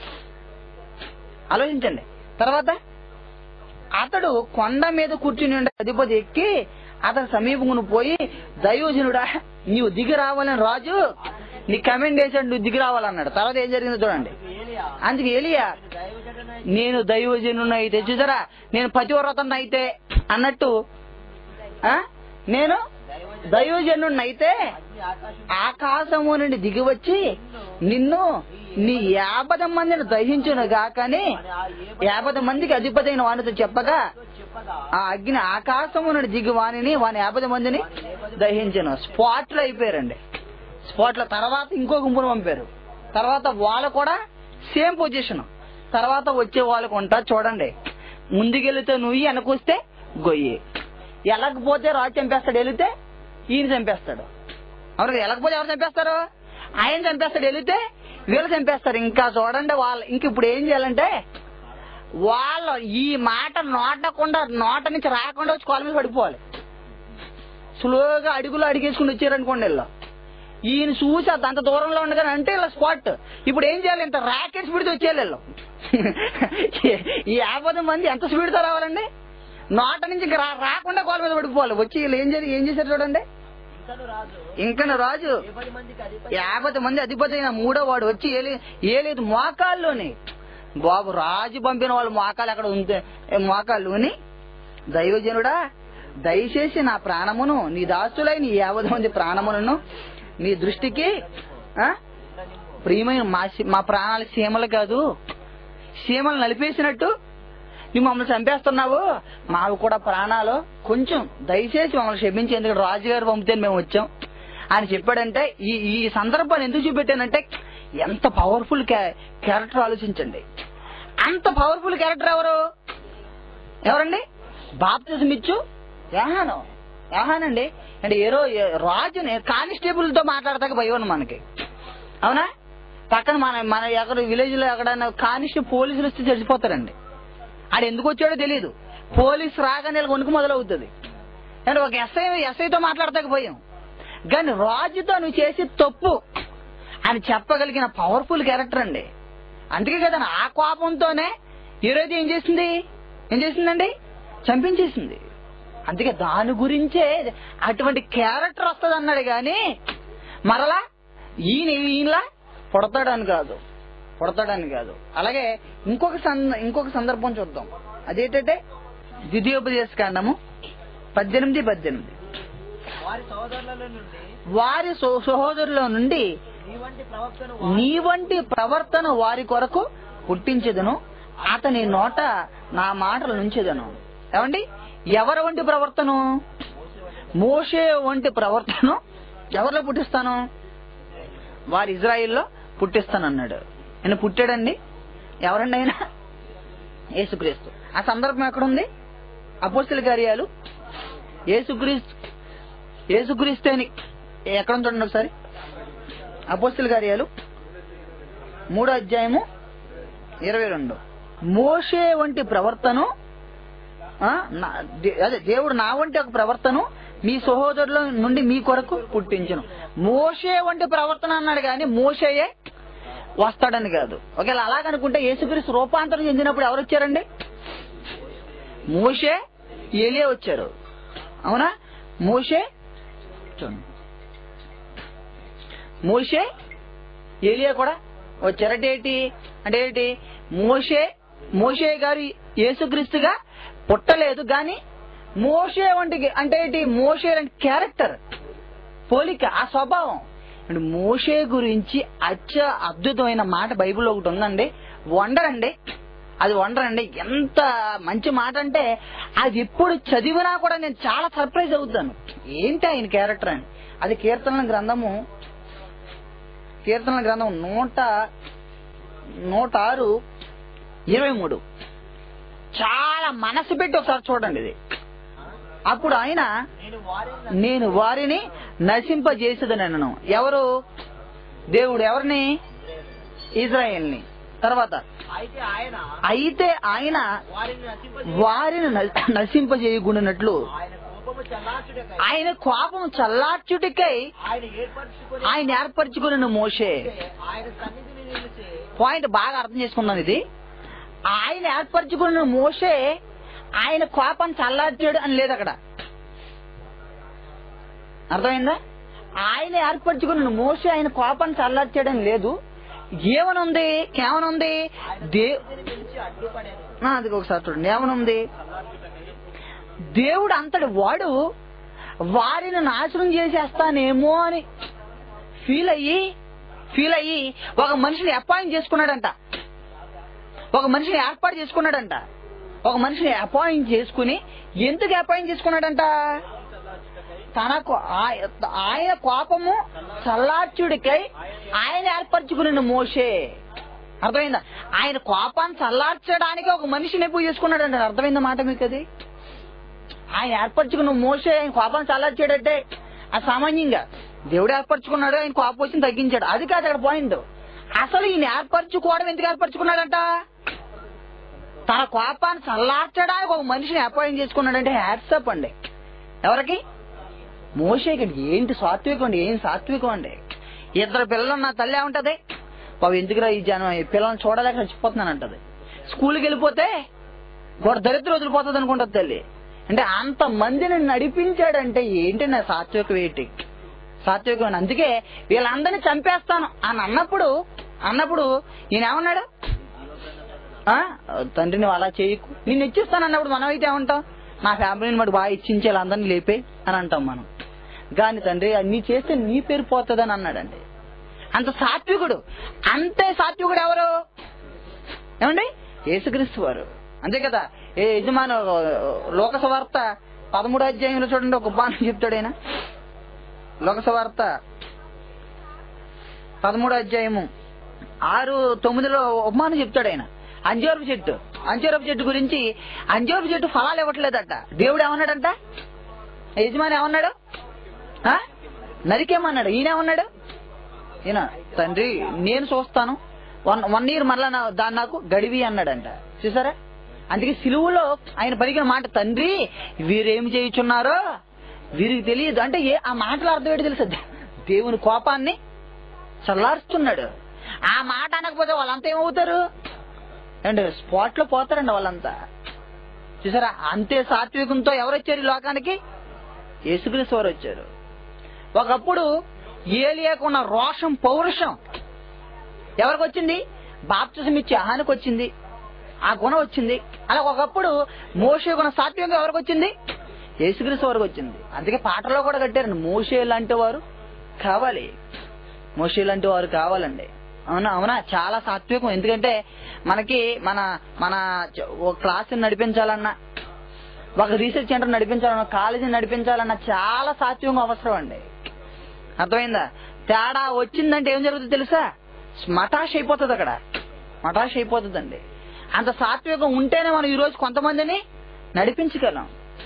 ఆలోచించండి తర్వాత అతడు కొండ మీద కూర్చుని ఉండే అధిపతి ఎక్కి అతని సమీపమును పోయి దైవజనుడా నీవు దిగి రావాలని రాజు నీ కమెంట్ వేసాడు నువ్వు దిగి రావాలన్నాడు తర్వాత ఏం జరిగిందో చూడండి ఏలియా అందుకు ఏలియా దైవజనుడైన నేను దైవజనుడు అయితే చూసారా నేను పతివ్రతను అయితే అన్నట్టు ఆ నేను దైవజనుడిని అయితే అగ్ని ఆకాశం ఆకాశము నుండి దిగి వచ్చి నిన్ను నీ యాభై మందిని దహించును గాకని ఆ ఏ యాభై మందికి అధిపతి అయిన వానితో చెప్పగా చెప్పగా ఆ అగ్ని ఆకాశము నుండి దిగి వానిని వాని యాభై మందిని దహించను స్పాట్ లో అయిపోయారండి స్పాట్ లో తర్వాత ఇంకో గుంపును పంపారు తర్వాత వాళ్ళు కూడా సేమ్ పొజిషన్ తర్వాత వచ్చే వాళ్ళకు ఉంటా చూడండి ముందుకెళ్తే నువ్వు వెనకొస్తే గొయ్యి ఎలకపోతే రాజు చంపేస్తాడు వెళితే ఈయన చంపేస్తాడు అవును కదా? ఎలకపోతే ఎవరు చంపేస్తారు ఆయన చంపేస్తాడు వెళితే వీళ్ళు చంపేస్తారు ఇంకా చూడండి వాళ్ళు ఇంక ఇప్పుడు ఏం చేయాలంటే వాళ్ళు ఈ మాట నోటకుండా నోట నుంచి రాకుండా వచ్చి కాలు మీద పడిపోవాలి స్లోగా అడుగులు అడిగేసుకుని వచ్చారనుకోండి వీళ్ళు ఈయన చూసి అది అంత దూరంలో ఉండగానే అంటే ఇలా స్పాట్ ఇప్పుడు ఏం చేయాలి ఇంత ర్యాకెట్ స్పీడ్తో వచ్చేయాలి వీళ్ళు ఈ యాభై మంది ఎంత స్పీడ్తో రావాలండి నోట నుంచి ఇంకా రా- రాకుండా కాలు మీద పడిపోవాలి వచ్చి వీళ్ళు ఏం చేసి ఏం చేశారు చూడండి ఇంకను రాజు ఇంకా రాజు ఏ పది మందికి అధిపతి యాభై మంది అధిపతి అయిన మూడో వాడు వచ్చి ఏలి ఏలేదు మోకాల్లోని బాబు రాజు పంపిన వాళ్ళు మోకాలు అక్కడ ఉంటే ఏ మోకాల్లోని దైవజనుడా దయచేసి నా ప్రాణమును నీ దాస్తులై నీ యాభై మంది ప్రాణములను నీ దృష్టికి ఆ ప్రియమైన మా సీ- మా ప్రాణాలు సీమలు కాదు సీమలు నలిపేసినట్టు నువ్వు మమ్మల్ని చంపేస్తున్నావు మావి కూడా ప్రాణాలు కొంచెం దయచేసి మమ్మల్ని క్షమించి ఎందుకంటే రాజుగారు పంపితే మేము వచ్చాం అని చెప్పాడంటే ఈ ఈ సందర్భాన్ని ఎందుకు చూపెట్టానంటే ఎంత పవర్ఫుల్ క్యారెక్టర్ ఆలోచించండి అంత పవర్ఫుల్ క్యారెక్టర్ ఎవరు ఎవరండి బాప్తిజం ఇచ్చు యాహాను యాహానండి అంటే ఏరో ఏ- రాజుని కానిస్టేబుల్ తో మాట్లాడతాక భయం ఉంది మనకి అవునా పక్కన మన మన ఎక్కడ విలేజ్ లో ఎక్కడైనా కానిస్టేబుల్ పోలీసులు వస్తే చచ్చిపోతారండి ఆడు ఎందుకు వచ్చాడో తెలియదు పోలీసు రాగానే వీళ్ళకి వణుకు మొదలవుతుంది అంటే ఒక ఎస్ఐ ఎస్ఐతో మాట్లాడతాక భయం కానీ రాజుతో నువ్వు చేసి తప్పు అని చెప్పగలిగిన పవర్ఫుల్ క్యారెక్టర్ అండి అందుకే కదా ఆ కోపంతోనే ఈరోజు ఏం చేసింది ఏం చేసిందండి చంపించేసింది అందుకే దాని గురించే అటువంటి క్యారెక్టర్ వస్తుంది అన్నాడు కానీ మరలా ఈయన ఈయనలా పుడతాడని కాదు పుడతాడని కాదు అలాగే ఇంకొక సంద ఇంకొక సందర్భం చూద్దాం అదేంటంటే ద్వితీయోపదేశ కాండము పద్దెనిమిది పద్దెనిమిది వారి సోదరుల నుండి వారి సో- సహోదరుల నుండి నీ వంటి ప్రవక్తను నీ వంటి ప్రవర్తన వారి కొరకు పుట్టించదును అతని నోట నా మాటలు నుంచెదను ఏమండి ఎవరి వంటి ప్రవర్తన మోషే వంటి ప్రవర్తన ఎవరిలో పుట్టిస్తాను వారి ఇజ్రాయిల్లో పుట్టిస్తానన్నాడు ఆయన పుట్టాడండి ఎవరండి ఆయన యేసుక్రీస్తు ఆ సందర్భం ఎక్కడుంది అపోస్తుల కార్యాలు యేసుక్రీస్తు యేసుక్రీస్తు అని ఎక్కడ చూడండి ఒకసారి అపోస్తుల కార్యాలు మూడో అధ్యాయము ఇరవై రెండు మోషే వంటి ప్రవర్తను ఆ, నా- దే- అదే దేవుడు నా వంటి ఒక ప్రవర్తను మీ సహోదరుల నుండి మీ కొరకు పుట్టించను మోషే వంటి ప్రవర్తన అన్నాడు కానీ మోషేయే వస్తాడని కాదు ఒకవేళ అలాగనుకుంటే యేసుక్రీస్తు రూపాంతరం చెందినప్పుడు ఎవరు వచ్చారండి మోషే ఏలియా వచ్చారు అవునా మోషే చూడండి. మోషే ఏలియా కూడా వచ్చారు అంటే ఏంటి అంటే ఏంటి మోషే మోషే గారు యేసుక్రీస్తుగా పుట్టలేదు కానీ మోషే వంటి అంటే ఏంటి మోషే లాంటి క్యారెక్టర్ పోలిక ఆ స్వభావం అంటే మోషే గురించి అత్య అద్భుతమైన మాట బైబిల్లో ఒకటి ఉందండి వండర్ అండి అది వండర్ అండి ఎంత మంచి మాట అంటే అది ఎప్పుడు చదివినా కూడా నేను చాలా సర్ప్రైజ్ అవుతాను ఏంటి ఆయన క్యారెక్టర్ అని అది కీర్తనల గ్రంథము కీర్తనల గ్రంథం నూట నూట ఆరు ఇరవై మూడు చాలా మనసు పెట్టి ఒకసారి చూడండి ఇది అప్పుడు ఆయన నేను వారిని నేను వారిని నశింపజేసేదనను ఎవరు దేవుడు ఎవరిని ఇజ్రాయెల్ని తర్వాత అయితే ఆయన అయితే ఆయన వారిని నశింప వారిని న- నశింపజేయకుండానట్లు ఆయన కోపము చల్లార్చుటకై ఆయన కోపం చల్లార్చుటికై ఆయన ఏర్పరచుకొని ఆయన ఏర్పరచుకున్న మోషే ఆయన సన్నిధిని నిలిచి పాయింట్ బాగా అర్థం చేసుకుందాం ఇది ఆయన ఏర్పరచుకున్న మోషే ఆయన కోపం చల్లార్చాడు అని లేదు అక్కడ అర్థమైందా ఆయన ఏర్పరచుకున్న మోషే ఆయన కోపాన్ని చల్లార్చాడని లేదు ఏమనుంది ఏమనుంది దే సన్నిధిని నిలిచి అడ్డుపడాను ఆ, అది ఒకసారి చూడండి ఏమనుంది దేవుడు అంతటి వాడు వారిని నాశనం చేసేస్తానేమో అని ఫీల్ అయ్యి ఫీల్ అయ్యి ఒక మనిషిని అపాయింట్ చేసుకున్నాడంట ఒక మనిషిని ఏర్పాటు చేసుకున్నాడంట ఒక మనిషిని అపాయింట్ చేసుకుని ఎందుకు అపాయింట్ చేసుకున్నాడంట తనకు ఆయ- ఆయన కోపము చల్లార్చుడికై ఆయన ఏర్పరచుకున్న మోషే అర్థమైందా ఆయన కోపాన్ని చల్లార్చడానికి ఒక మనిషిని పూజ చేసుకున్నాడంట అర్థమైందా మాట మీకు అది ఆయన ఏర్పరచుకున్న మోసే ఆయన కోపాన్ని చల్లార్చాడంటే అది సామాన్యంగా దేవుడు ఏర్పరచుకున్నాడు ఆయన కోపం వచ్చి తగ్గించాడు అది కాదు అక్కడ పాయింట్ అసలు ఈయన ఏర్పరచుకోవడం ఎందుకు ఏర్పరచుకున్నాడంట తన కోపాన్ని చల్లార్చడానికి ఒక మనిషిని అపాయింట్ చేసుకున్నాడంటే హ్యాట్సప్ అండి ఎవరికి మోసేకి ఏంటి సాత్వికం అండి ఏం సాత్వికం అండి ఇద్దరు పిల్లలు నా తల్లి ఏముంటది బాబు ఎందుకురా ఈ జనం ఈ పిల్లల్ని చూడలేక చచ్చిపోతున్నాను అంటది స్కూల్కి వెళ్ళిపోతే వాడు దరిద్రం వదిలిపోతుంది అనుకుంటది తల్లి అంటే అంత మందిని నడిపించాడంటే ఏంటి నా సాత్వికం ఏంటి సాత్వికం అని. అందుకే వీళ్ళందరినీ చంపేస్తాను అని అన్నప్పుడు అన్నప్పుడు ఈయన ఏమన్నాడు ఆ తండ్రి నువ్వు అలా చేయకు నేను ఇచ్చిస్తాను అన్నప్పుడు మనం అయితే ఏమంటాం నా ఫ్యామిలీని మరి బాగా ఇచ్చించి అందరినీ లేపే అని అంటాం మనం కానీ తండ్రి నీ చేస్తే నీ పేరు పోతుందని అన్నాడండి అంత సాత్వికుడు అంతే సాత్వికుడు ఎవరు ఏమండి యేసుక్రీస్తు వారు అంతే కదా ఏ యజమాను లోకసవార్త పదమూడు అధ్యాయంలో చూడండి ఒక బాణం చెప్తాడు ఆయన లోకసవార్త పదమూడు అధ్యాయము ఆరు తొమ్మిదిలో ఉపమానం చెప్తాడు ఆయన అంజూరపు చెట్టు అంజూరపు చెట్టు గురించి అంజూరపు చెట్టు ఫలాలు ఇవ్వట్లేదట దేవుడు ఏమన్నాడంట యజమాని ఏమన్నాడు ఆ? నరికేమన్నాడు ఈయన ఏమన్నాడు ఈయన తండ్రి నేను చూస్తాను వన్ వన్ ఇయర్ మరలా నా- దాన్ని నాకు గడివి అన్నాడంట చూసారా అందుకే సిలువులో ఆయన పలికిన మాట తండ్రి వీరేం చేయుచున్నారో వీరికి తెలియదు అంటే ఏ ఆ మాటల అర్థం ఏంటి తెలుసా దేవుని కోపాన్ని చల్లారుస్తున్నాడు ఆ మాట అనకపోతే వాళ్ళంతా ఏమవుతారు అండ్ స్పాట్ లో పోతారండి వాళ్ళంతా చూసారా అంతే సాత్వికంతో ఎవరు వచ్చారు ఈ లోకానికి యేసుక్రీస్తు వారు వచ్చారు ఒకప్పుడు ఏలియాకున్న రోషం పౌరుషం ఎవరికి వచ్చింది బాప్తిజం ఇచ్చే ఆహానికి వచ్చింది ఆ గుణం వచ్చింది అలా ఒకప్పుడు మోసే గుణ సాత్వికంగా ఎవరికి వచ్చింది యేసుక్రీస్తు వారికి వచ్చింది అందుకే పాటలో కూడా కట్టారండి మోసే లాంటి వారు కావాలి మోసే లాంటి వారు కావాలండి అవునా అవునా చాలా సాత్వికం ఎందుకంటే మనకి మన మన చ- ఒక క్లాస్ నడిపించాలన్నా ఒక రీసెర్చ్ సెంటర్ నడిపించాలన్నా కాలేజీని నడిపించాలన్నా చాలా సాత్వికం అవసరం అండి అర్థమైందా తేడా వచ్చిందంటే ఏం జరుగుతుంది తెలుసా మటాష్ అయిపోతుంది అక్కడ మటాష్ అయిపోతుందండి అంత సాత్వికం ఉంటేనే మనం ఈ రోజు కొంతమందిని నడిపించగలం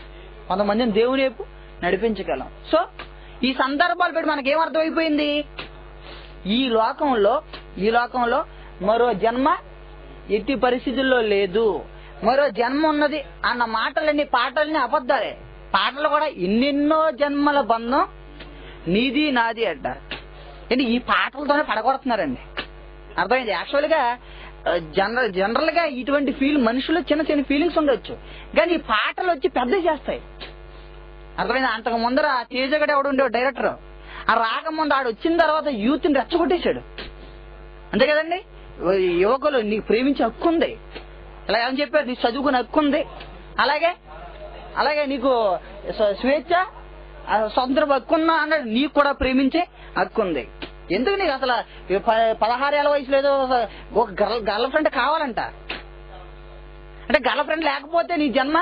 కొంతమందిని దేవుని వైపు నడిపించగలం సో ఈ సందర్భాలు పెట్టి మనకి ఏం అర్థమైపోయింది ఈ లోకంలో ఈ లోకంలో మరో జన్మ ఎట్టి పరిస్థితుల్లో లేదు మరో జన్మ ఉన్నది అన్న మాటలన్నీ పాటలన్నీ అబద్ధాలే పాటలు కూడా ఎన్నెన్నో జన్మల బంధం నీది నాది అంట ఏంటి ఈ పాటలతోనే పడగొడుతున్నారండి అర్థమైంది యాక్చువల్ గా జనరల్ జనరల్ గా ఇటువంటి ఫీల్ మనుషులు చిన్న చిన్న ఫీలింగ్స్ ఉండొచ్చు కానీ ఈ పాటలు వచ్చి పెద్ద చేస్తాయి అర్థమైంది అంతకు ముందర తేజగడ ఎవడు ఉండే డైరెక్టర్ ఆ రాకముందు ఆడు వచ్చిన తర్వాత యూత్ ని రెచ్చగొట్టేశాడు అంతే కదండి యువకులు నీకు ప్రేమించే హక్కు ఉంది ఇలా ఏమని చెప్పారు నీకు చదువుకునే హక్కు ఉంది అలాగే అలాగే నీకు స్వ- స్వేచ్ఛ ఆ, స్వతంత్ర హక్కు ఉన్నా అన్నాడు నీకు కూడా ప్రేమించే హక్కు ఉంది ఎందుకు నీకు అసలు ఈ ప- పదహారేళ్ల వయసులో ఏదో ఒక గర్ల్ గర్ల్ ఫ్రెండ్ కావాలంట అంటే గర్ల్ ఫ్రెండ్ లేకపోతే నీ జన్మ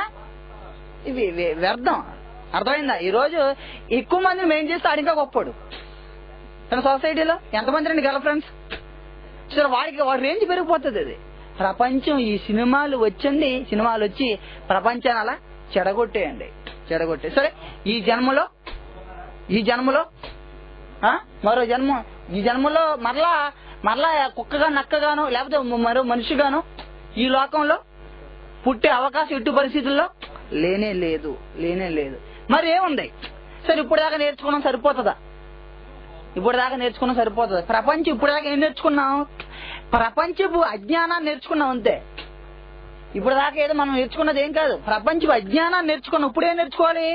ఇది వ్య- వ్యర్థం అర్థమైందా ఈ రోజు ఎక్కువ మందిని మేం చేస్తే ఆడు ఇంకా గొప్పడు తన సొసైటీలో ఎంతమంది రండి గర్ల్ ఫ్రెండ్స్ సరే వాడికి వాడి రేంజ్ పెరిగిపోతుంది అది ప్రపంచం ఈ సినిమాలు వచ్చింది సినిమాలు వచ్చి ప్రపంచాన్ని అలా చెడగొట్టేయండి చెడగొట్టే సరే ఈ జన్మలో ఈ జన్మలో ఆ? మరో జన్మ ఈ జన్మలో మరలా మరలా కుక్కగా నక్కగాను లేకపోతే మరో మనిషిగాను ఈ లోకంలో పుట్టే అవకాశం ఎట్టి పరిస్థితుల్లో లేనే లేదు లేనే లేదు మరి ఏముంది సరే ఇప్పుడు దాకా నేర్చుకున్నాం సరిపోతుందా ఇప్పుడు దాకా నేర్చుకున్నాం సరిపోతుంది ప్రపంచం ఇప్పుడు దాకా ఏం నేర్చుకున్నాం ప్రపంచపు అజ్ఞానాన్ని నేర్చుకున్నాం అంతే ఇప్పుడు దాకా ఏదో మనం నేర్చుకున్నది ఏం కాదు ప్రపంచపు అజ్ఞానాన్ని నేర్చుకున్నాం ఇప్పుడు ఏం నేర్చుకోవాలి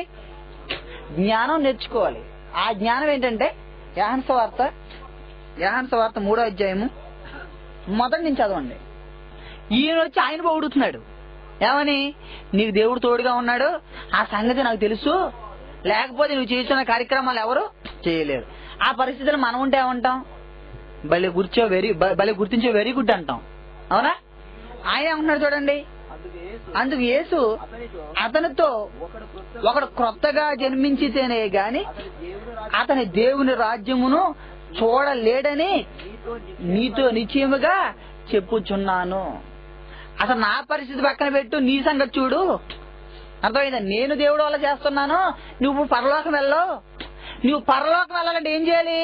జ్ఞానం నేర్చుకోవాలి ఆ జ్ఞానం ఏంటంటే యాహన్స వార్త యాహన్స వార్త మూడో అధ్యాయము మొదటి నుంచి చదవండి ఈయన వచ్చి ఆయన పొగుడుతున్నాడు ఏమని నీకు దేవుడు తోడుగా ఉన్నాడు ఆ సంగతి నాకు తెలుసు లేకపోతే నువ్వు చేస్తున్న కార్యక్రమాలు ఎవరు చేయలేరు ఆ పరిస్థితులు మనం ఉంటే ఏమంటాం భలే గుర్చో వెరీ భలే గుర్తించే వెరీ గుడ్ అంటాం అవునా ఆయన ఏమంటున్నాడు చూడండి అందుకు యేసు అందుకు యేసు అతనితో అతనితో ఒకడు కొత్త ఒకడు క్రొత్తగా జన్మించితేనే గాని అతని దేవుని రాజ్యం అతని దేవుని రాజ్యమును చూడలేడని నీతో నీతో నిశ్చయముగా చెప్పుచున్నాను అసలు నా పరిస్థితి పక్కన పెట్టు నీ సంగతి చూడు అర్థమైందా నేను దేవుడు వల్ల చేస్తున్నాను నువ్వు పరలోకం వెళ్ళవు నువ్వు పరలోకం వెళ్ళాలంటే ఏం చేయాలి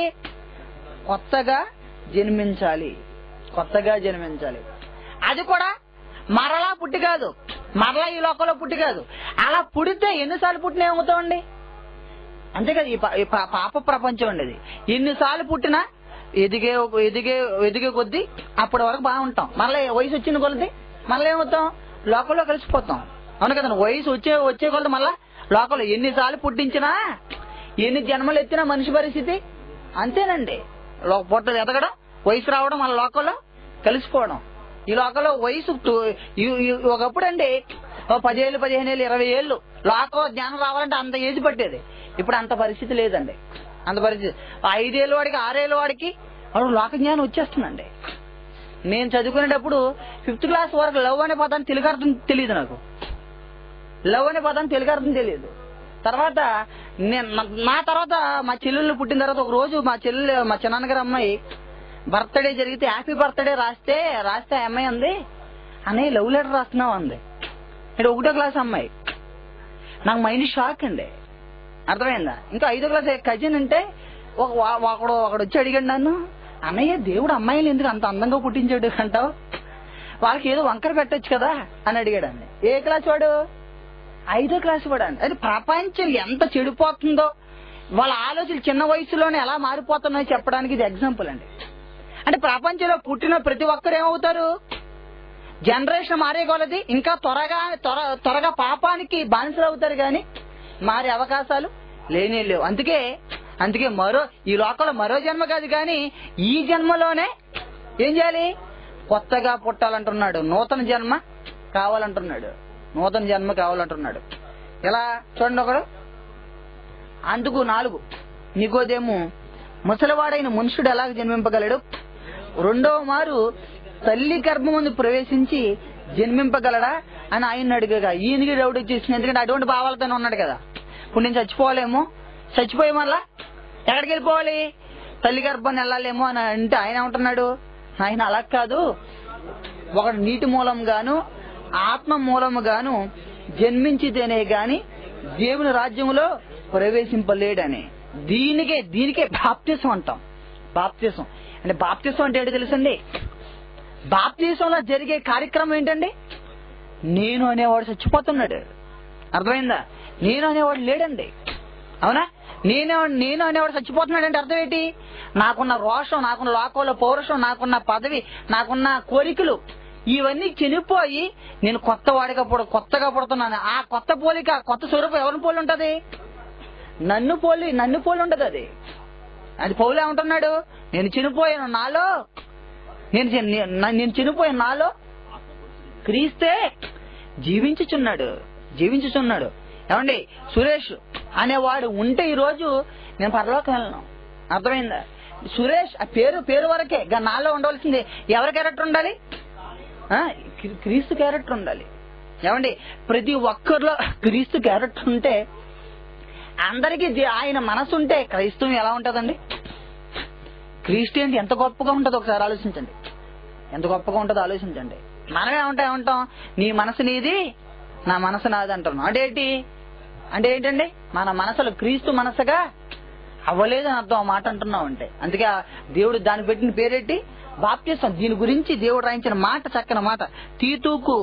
కొత్తగా జన్మించాలి కొత్తగా జన్మించాలి అది కూడా మరలా పుట్టి కాదు మరలా ఈ లోకంలో పుట్టి కాదు అలా పుడితే ఎన్నిసార్లు పుట్టిన ఏమవుతామండి అంతే కదా ఈ పా- ఈ పా- పాప ప్రపంచం అండి ఇది ఎన్నిసార్లు పుట్టినా ఎదిగే ఎదిగే ఎదిగే కొద్దీ అప్పటి వరకు బాగుంటాం మళ్ళీ వయసు వచ్చిన కొలది మళ్ళీ ఏమవుతాం లోకంలో కలిసిపోతాం అవును కదండి వయసు వచ్చే వచ్చే కొలది మళ్ళా లోకంలో ఎన్నిసార్లు పుట్టించినా ఎన్ని జన్మలు ఎత్తినా మనిషి పరిస్థితి అంతేనండి లో- పుట్ట ఎదగడం వయసు రావడం మళ్ళీ లోకంలో కలిసిపోవడం ఈ లోకంలో వయసు టు- ఈ- ఈ- ఒకప్పుడు అండి ఓ పదిహేళ్ళు పదిహేను ఏళ్ళు ఇరవై ఏళ్ళు లోకంలో జ్ఞానం రావాలంటే అంత ఏజ్ పట్టేది ఇప్పుడు అంత పరిస్థితి లేదండి అంత పరిస్థితి ఐదేళ్ళ వాడికి ఆరేళ్ళ వాడికి వాడు లోక జ్ఞానం వచ్చేస్తుందండి నేను చదువుకునేటప్పుడు ఫిఫ్త్ క్లాస్ వరకు లవ్ అనే పదాన్ని తెలుగు అర్థం తెలియదు నాకు లవ్ అనే పదాన్ని తెలుగు అర్థం తెలియదు తర్వాత నేను నా- నా తర్వాత మా చెల్లెళ్ళు పుట్టిన తర్వాత ఒక రోజు మా చెల్లెలు మా చిన్నాన్నగారు అమ్మాయి బర్త్డే జరిగితే హ్యాపీ బర్త్డే రాస్తే రాస్తే ఆ అమ్మాయి అంది అనే లవ్ లెటర్ రాస్తున్నావు అంది అంటే ఒకటో క్లాస్ అమ్మాయి నాకు మైండ్ షాక్ అండి అర్థమైందా ఇంకా ఐదో క్లాస్ కజిన్ అంటే ఒక వా- ఒకడు ఒకడు వచ్చి అడిగాడు నన్ను అన్నయ్య దేవుడు అమ్మాయిలు ఎందుకు అంత అందంగా పుట్టించాడు అంటావు వాళ్ళకి ఏదో వంకర పెట్టొచ్చు కదా అని అడిగాడు అండి ఏ క్లాస్ వాడు ఐదో క్లాస్ వాడు అండి అది ప్రపంచం ఎంత చెడిపోతుందో వాళ్ళ ఆలోచనలు చిన్న వయసులోనే ఎలా మారిపోతున్నాయో చెప్పడానికి ఇది ఎగ్జాంపుల్ అండి అంటే ప్రపంచంలో పుట్టిన ప్రతి ఒక్కరు ఏమవుతారు జనరేషన్ మారే కొలది ఇంకా త్వరగా త్వర త్వరగా పాపానికి బానిసలు అవుతారు కానీ మారే అవకాశాలు లేనే లేవు అందుకే అందుకే మరో ఈ లోకంలో మరో జన్మ కాదు కానీ ఈ జన్మలోనే ఏం చేయాలి కొత్తగా పుట్టాలంటున్నాడు నూతన జన్మ కావాలంటున్నాడు నూతన జన్మ కావాలంటున్నాడు ఎలా చూడండి ఒకడు అందుకు నాలుగు నికోదేము ముసలివాడైన మనుషుడు ఎలాగ జన్మింపగలడు రెండవ మారు తల్లి గర్భమందు ప్రవేశించి జన్మింపగలడా అని ఆయన అడిగగా ఈయనకి డౌట్ వచ్చేసింది ఎందుకంటే అటువంటి భావాలతోనే ఉన్నాడు కదా ఇప్పుడు నేను చచ్చిపోవాలేమో చచ్చిపోయి మళ్ళా ఎక్కడికి వెళ్ళిపోవాలి తల్లి గర్భాన్ని వెళ్ళాలేమో అని అంటే ఆయన ఏమంటున్నాడు ఆయన అలా కాదు ఒకడు నీటి మూలం గాను ఆత్మ మూలము గాను జన్మించితేనే గాని దేవుని రాజ్యంలో ప్రవేశింపలేడని దీనికే దీనికే బాప్తిసం అంటాం బాప్తిసం అంటే బాప్తిసం అంటే ఏంటో తెలుసండి బాప్తిసంలో జరిగే కార్యక్రమం ఏంటండి నేను అనేవాడు చచ్చిపోతున్నాడు అర్థమైందా నేను అనేవాడు లేడండి అవునా నేను నేను అనేవాడు చచ్చిపోతున్నాడు అంటే అర్థం ఏంటి నాకున్న రోషం నాకున్న లోకంలో పౌరుషం నాకున్న పదవి నాకున్న కోరికలు ఇవన్నీ చనిపోయి నేను కొత్త వాడిగా పుడ కొత్తగా పుడుతున్నాను ఆ కొత్త పోలిక ఆ కొత్త స్వరూపం ఎవరిని పోలి ఉంటది నన్ను పోలి నన్ను పోలి ఉంటది అది అది పౌలు ఏమంటున్నాడు నేను చనిపోయాను నాలో నేను చని- నే- నేను చనిపోయాను నాలో క్రీస్తే జీవించుచున్నాడు జీవించుచున్నాడు ఏమండి సురేష్ అనేవాడు ఉంటే ఈ రోజు నేను పరలోకి వెళ్ళను అర్థమైందా సురేష్ ఆ పేరు పేరు వరకే గా నాలో ఉండవలసింది ఎవరి క్యారెక్టర్ ఉండాలి ఆ, క్రీ- క్రీస్తు క్యారెక్టర్ ఉండాలి ఏమండి ప్రతి ఒక్కరిలో క్రీస్తు క్యారెక్టర్ ఉంటే అందరికీ దే- ఆయన మనసు ఉంటే క్రైస్తవం ఎలా ఉంటదండి క్రిస్టియన్ ఎంత గొప్పగా ఉంటుందో ఒకసారి ఆలోచించండి ఎంత గొప్పగా ఉంటుందో ఆలోచించండి మనమే ఉంటా ఉంటాం నీ మనసు నీది నా మనసు నాది అంటున్నాం అంటే ఏంటి అంటే ఏంటండి మన మనసులో క్రీస్తు మనసుగా అవ్వలేదు అని అర్థం ఆ మాట అంటున్నాం అంటే అందుకే ఆ దేవుడు దాన్ని పెట్టిన పేరేంటి బాప్తిసం దీని గురించి దేవుడు రాయించిన మాట చక్కని మాట తీతూకు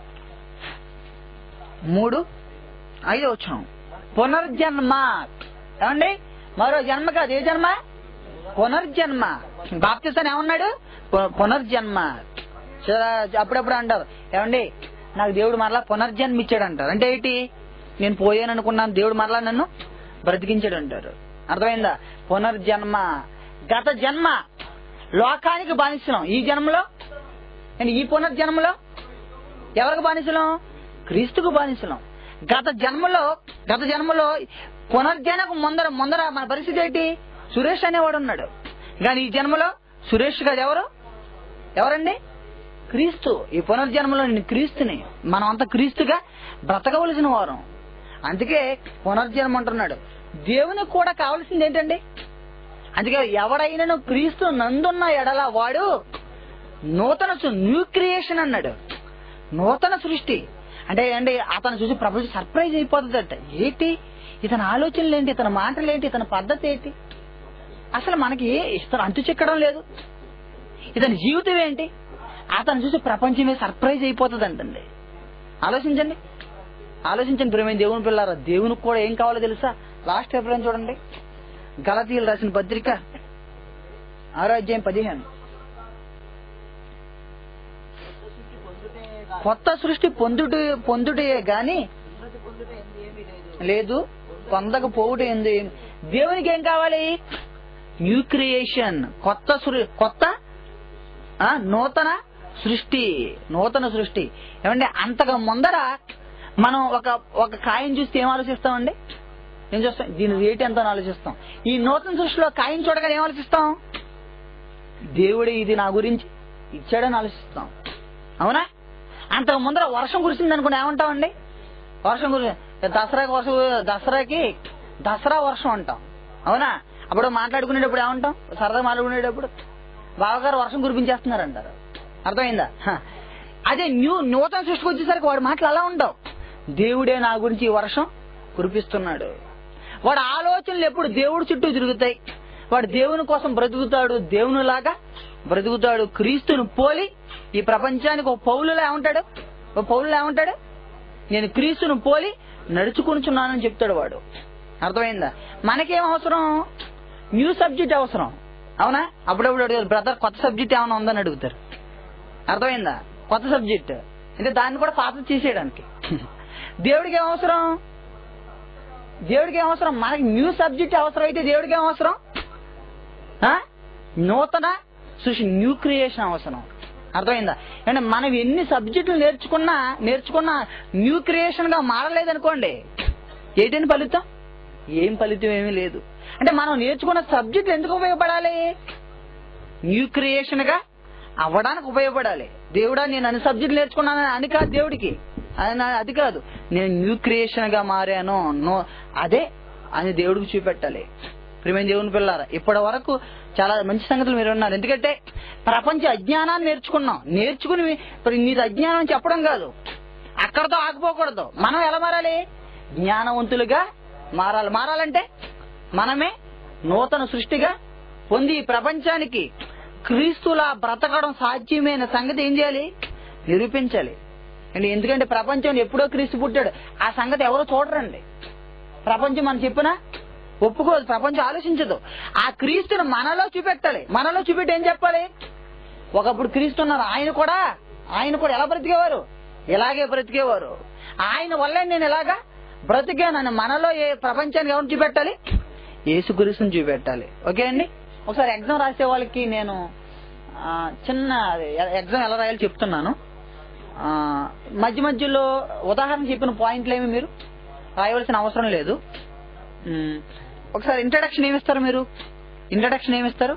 మూడు ఐదో వచ్చిన పునర్జన్మ ఏమండి మరో జన్మ కాదు ఏ జన్మ పునర్జన్మ బాప్తిస్తాను ఏమన్నాడు పు- పునర్జన్మ చాలా అప్పుడప్పుడు అంటారు ఏమండి నాకు దేవుడు మరలా పునర్జన్మ ఇచ్చాడు అంటారు అంటే ఏంటి నేను పోయాను అనుకున్నాను దేవుడు మరలా నన్ను బ్రతికించాడు అంటారు అర్థమైందా పునర్జన్మ గత జన్మ లోకానికి బానిసలం ఈ జన్మలో అండ్ ఈ పునర్జన్మలో ఎవరికి బానిసలం క్రీస్తుకు బానిసలం గత జన్మలో గత జన్మలో పునర్జనకు ముందర ముందర మన పరిస్థితి ఏంటి సురేష్ అనేవాడు ఉన్నాడు కానీ ఈ జన్మలో సురేష్ గారు ఎవరు ఎవరండి క్రీస్తు ఈ పునర్జన్మలో నేను క్రీస్తుని మనం అంతా క్రీస్తుగా బ్రతకవలసిన వారం అందుకే పునర్జన్మ అంటున్నాడు దేవునికి కూడా కావాల్సింది ఏంటండి అందుకే ఎవడైనాను క్రీస్తు నందున్న ఎడల వాడు నూతన సృ- న్యూ క్రియేషన్ అన్నాడు నూతన సృష్టి అంటే అండి అతను చూసి ప్రపంచం సర్ప్రైజ్ అయిపోతుందట ఏంటి ఇతని ఆలోచనలు ఏంటి ఇతని మాటలు ఏంటి ఇతని పద్ధతి ఏంటి అసలు మనకి ఇతను అంతు చిక్కడం లేదు ఇతని జీవితం ఏంటి అతను చూసి ప్రపంచమే సర్ప్రైజ్ అయిపోతుంది అంటండి ఆలోచించండి ఆలోచించండి ప్రేమైన దేవుని పిల్లారా దేవునికి కూడా ఏం కావాలో తెలుసా లాస్ట్ ఎప్పుడైనా చూడండి గలతీయులు రాసిన పత్రిక ఆరో అధ్యాయం పదిహేను సృష్టి పొందుటే కాదు. కొత్త సృష్టి పొందుట పొందుటే గాని ఉన్నతి పొందుట ఎందు ఏమీ లేదు లేదు పొందకపోవుట ఏంది దేవునికి ఏం కావాలి న్యూ క్రియేషన్ కొత్త సృ- కొత్త ఆ, నూతన సృష్టి నూతన సృష్టి ఏమంటే అంతగా ముందర మనం ఒక ఒక కాయం చూస్తే ఏం ఆలోచిస్తామండి ఏం చూస్తాం దీని రేట్ ఎంత అని ఆలోచిస్తాం ఈ నూతన సృష్టిలో కాయం చూడగానే ఏం ఆలోచిస్తాం దేవుడే ఇది నా గురించి ఇచ్చాడని ఆలోచిస్తాం అవునా అంతకు ముందర వర్షం కురిసింది అనుకుని ఏమంటామండి వర్షం కురిసి దసరాకి వర్షం దసరాకి దసరా వర్షం అంటాం అవునా అప్పుడు మాట్లాడుకునేటప్పుడు ఏమంటాం సరదా మాట్లాడుకునేటప్పుడు బావగారు వర్షం కురిపించేస్తున్నారు అంటారు అర్థమైందా హ. అదే న్యూ నూతన సృష్టికి వచ్చేసరికి వాడి మాటలు అలా ఉండవు దేవుడే నా గురించి ఈ వర్షం కురిపిస్తున్నాడు వాడు ఆలోచనలు ఎప్పుడు దేవుడి చుట్టూ తిరుగుతాయి వాడు దేవుని కోసం బ్రతుకుతాడు దేవునిలాగా బ్రతుకుతాడు క్రీస్తును పోలి ఈ ప్రపంచానికి ఒక పౌలులా ఏమంటాడు ఒక పౌలులా ఏమంటాడు నేను క్రీస్తును పోలి నడుచుకుంటున్నానని చెప్తాడు వాడు అర్థమైందా మనకేం అవసరం న్యూ సబ్జెక్ట్ అవసరం అవునా అప్పుడప్పుడు అడుగుతారు బ్రదర్ కొత్త సబ్జెక్ట్ ఏమైనా ఉందని అడుగుతారు అర్థమైందా కొత్త సబ్జెక్ట్ అంటే దాన్ని కూడా పాత తీసేయడానికి దేవుడికి ఏం అవసరం దేవుడికి ఏం అవసరం మనకి న్యూ సబ్జెక్ట్ అవసరం అయితే దేవుడికి ఏం అవసరం ఆ? నూతన సృష్టి న్యూ క్రియేషన్ అవసరం అర్థమైందా అంటే మనం ఎన్ని సబ్జెక్టులు నేర్చుకున్నా నేర్చుకున్నా న్యూ క్రియేషన్ గా మారలేదనుకోండి ఏంటని ఫలితం ఏం ఫలితం ఏమీ లేదు అంటే మనం నేర్చుకున్న సబ్జెక్టులు ఎందుకు ఉపయోగపడాలి న్యూ క్రియేషన్ గా అవ్వడానికి ఉపయోగపడాలి దేవుడా నేను అన్ని సబ్జెక్టులు నేర్చుకున్నాను అని కాదు దేవుడికి ఆయన అది కాదు నేను న్యూ క్రియేషన్ గా మారాను నో అదే అని దేవుడికి చూపెట్టాలి ప్రియమైన దేవుని పిల్లారా ఇప్పటి వరకు చాలా మంచి సంగతులు మీరు ఉన్నారు ఎందుకంటే ప్రపంచ అజ్ఞానాన్ని నేర్చుకున్నాం నేర్చుకుని మరి నీది అజ్ఞానం అని చెప్పడం కాదు అక్కడతో ఆగిపోకూడదు మనం ఎలా మారాలి జ్ఞానవంతులుగా మారాలి మారాలంటే మనమే నూతన సృష్టిగా పొంది ఈ ప్రపంచానికి క్రీస్తులా బ్రతకడం సాధ్యమైన సంగతి ఏం చేయాలి నిరూపించాలి అండ్ ఎందుకంటే ప్రపంచంలో ఎప్పుడో క్రీస్తు పుట్టాడు ఆ సంగతి ఎవరో చూడరండి ప్రపంచం మనం చెప్పినా ఒప్పుకోదు ప్రపంచం ఆలోచించదు ఆ క్రీస్తును మనలో చూపెట్టాలి మనలో చూపెట్టి ఏం చెప్పాలి ఒకప్పుడు క్రీస్తు ఉన్నారు ఆయన కూడా ఆయన కూడా ఎలా బ్రతికేవారు ఇలాగే బ్రతికేవారు ఆయన వల్లే నేను ఇలాగా బ్రతికానని మనలో ఏ ప్రపంచానికి ఎవరిని చూపెట్టాలి యేసుక్రీస్తుని చూపెట్టాలి ఓకే అండి ఒకసారి ఎగ్జామ్ రాసే వాళ్ళకి నేను ఆ, చిన్న ఎగ్జామ్ ఎలా రాయాలో చెప్తున్నాను ఆ, మధ్య మధ్యలో ఉదాహరణ చెప్పిన పాయింట్లు ఏమి మీరు రాయవలసిన అవసరం లేదు ఉమ్, ఒకసారి ఇంట్రడక్షన్ ఏమిస్తారు మీరు ఇంట్రడక్షన్ ఏమిస్తారు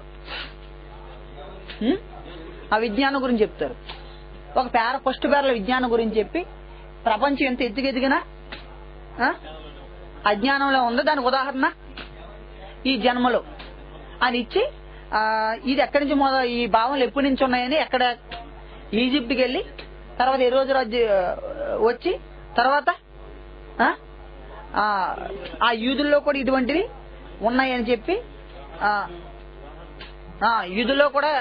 ఉమ్? ఆ విజ్ఞానం గురించి చెప్తారు ఒక పేర ఫస్ట్ పేరలో విజ్ఞానం గురించి చెప్పి ప్రపంచం ఎంత ఎత్తుకెదిగినా ఆ? అజ్ఞానంలో ఉందో దానికి ఉదాహరణ ఈ జన్మలో అని ఇచ్చి ఆ, ఇది ఎక్కడి నుంచి మొద ఈ భావనలు ఎప్పటి నుంచి ఉన్నాయని ఎక్కడ ఈజిప్ట్కి వెళ్ళి తర్వాత ఏ రోజు రాజ్య వచ్చి తర్వాత ఆ? ఆ, ఆ యూదుల్లో కూడా ఇటువంటివి ఉన్నాయని చెప్పి ఆ, ఆ, యూదుల్లో కూడా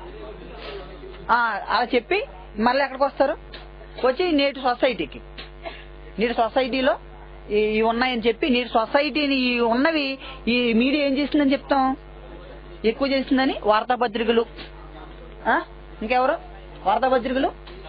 ఆ, అలా చెప్పి మళ్ళీ ఎక్కడికి వస్తారు వచ్చి నేటి సొసైటీకి నేటి సొసైటీలో ఈ ఈ ఉన్నాయని చెప్పి నేటి సొసైటీని ఈ ఉన్నవి ఈ మీడియా ఏం చేసిందని చెప్తాం ఎక్కువ చేసిందని వార్తాపత్రికలు ఆ? ఇంకెవరు వార్తాపత్రికలు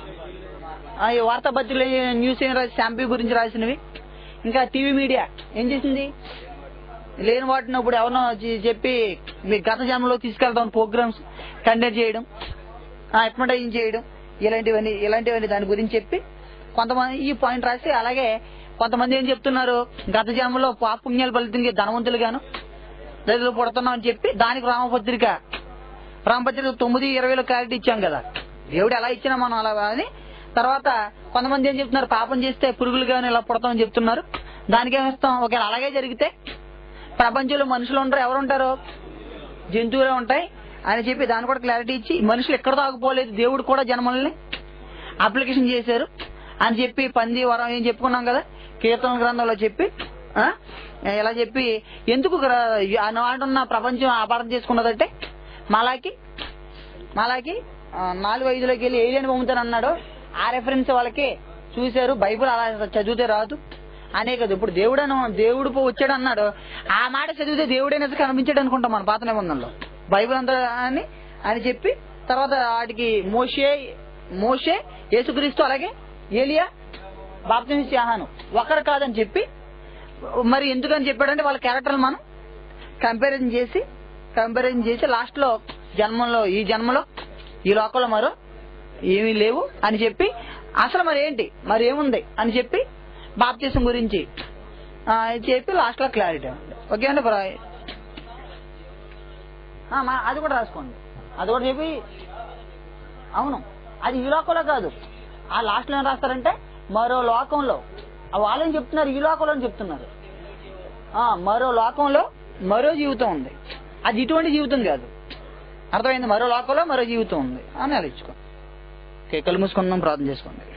ఆ, ఈ వార్తాపత్రికలు న్యూస్ ఏం రాసి శాంపీ గురించి రాసినవి ఇంకా టీవీ మీడియా ఏం చేసింది లేని వాటిని ఇప్పుడు ఎవరినో చె- చెప్పి మీ గత జన్మలో తీసుకెళ్తాం ప్రోగ్రామ్స్ కండక్ట్ చేయడం అడ్వర్టైజింగ్ చేయడం ఇలాంటివన్నీ ఇలాంటివన్నీ దాని గురించి చెప్పి కొంతమంది ఈ పాయింట్ రాసి అలాగే కొంతమంది ఏం చెప్తున్నారు గత జన్మలో పాపుణ్యాలు ఫలితంగా ధనవంతులుగాను దళితులు పుడుతున్నాం అని చెప్పి దానికి రామపత్రిక రామపత్రిక తొమ్మిది ఇరవైలో క్లారిటీ ఇచ్చాం కదా దేవుడు ఎలా ఇచ్చినా మనం అలా అని తర్వాత కొంతమంది ఏం చెప్తున్నారు పాపం చేస్తే పురుగులు కానీ ఇలా పుడతామని చెప్తున్నారు దానికి ఏమిస్తాం ఒకవేళ అలాగే జరిగితే ప్రపంచంలో మనుషులు ఉండరు ఎవరు ఉంటారు జంతువులే ఉంటాయి అని చెప్పి దాన్ని కూడా క్లారిటీ ఇచ్చి మనుషులు ఎక్కడ దాకపోలేదు దేవుడు కూడా జన్మల్ని అప్లికేషన్ చేశారు అని చెప్పి పంది వరం ఏం చెప్పుకున్నాం కదా కీర్తన గ్రంథంలో చెప్పి ఆ? ఇలా చెప్పి ఎందుకు ఆనాడున్న ప్రపంచం అపార్థం చేసుకున్నదంటే మాలాకి మాలాకి ఆ, నాలుగు ఐదులోకి వెళ్ళి ఏలియన్ పంపుతాను అన్నాడు ఆ రెఫరెన్స్ వాళ్ళకి చూశారు బైబిల్ అలా చదివితే రాదు అనే కదా ఇప్పుడు దేవుడు అను దేవుడు పో- వచ్చాడు అన్నాడు ఆ మాట చదివితే దేవుడైనా కనిపించాడు అనుకుంటాం మన పాత నిబంధనలో బైబిల్ అంతా అని అని చెప్పి తర్వాత వాటికి మోషే మోషే యేసుక్రీస్తు అలాగే ఏలియా బాప్తిమిస్ యాహాను ఒకరు కాదని చెప్పి మరి ఎందుకని చెప్పాడంటే వాళ్ళ క్యారెక్టర్లు మనం కంపారిజన్ చేసి కంపారిజన్ చేసి లాస్ట్ లో జన్మలో ఈ జన్మలో ఈ లోకంలో మరో ఏమీ లేవు అని చెప్పి అసలు మరి ఏంటి మరి ఏముంది అని చెప్పి బాప్తీసం గురించి ఆ, చెప్పి లాస్ట్ లో క్లారిటీ ఓకే అండి బ్రా ఆ, మా- అది కూడా రాసుకోండి అది కూడా చెప్పి అవును అది ఈ లోకంలో కాదు ఆ లాస్ట్ లో ఏం రాస్తారంటే మరో లోకంలో ఆ వాళ్ళేం చెప్తున్నారు ఈ లోకంలో అని చెప్తున్నారు ఆ, మరో లోకంలో మరో జీవితం ఉంది అది ఇటువంటి జీవితం కాదు అర్థమైంది మరో లోకంలో మరో జీవితం ఉంది అని అలా ఇచ్చుకో ఓకే కళ్ళు మూసుకుందాం ప్రార్థన చేసుకోండి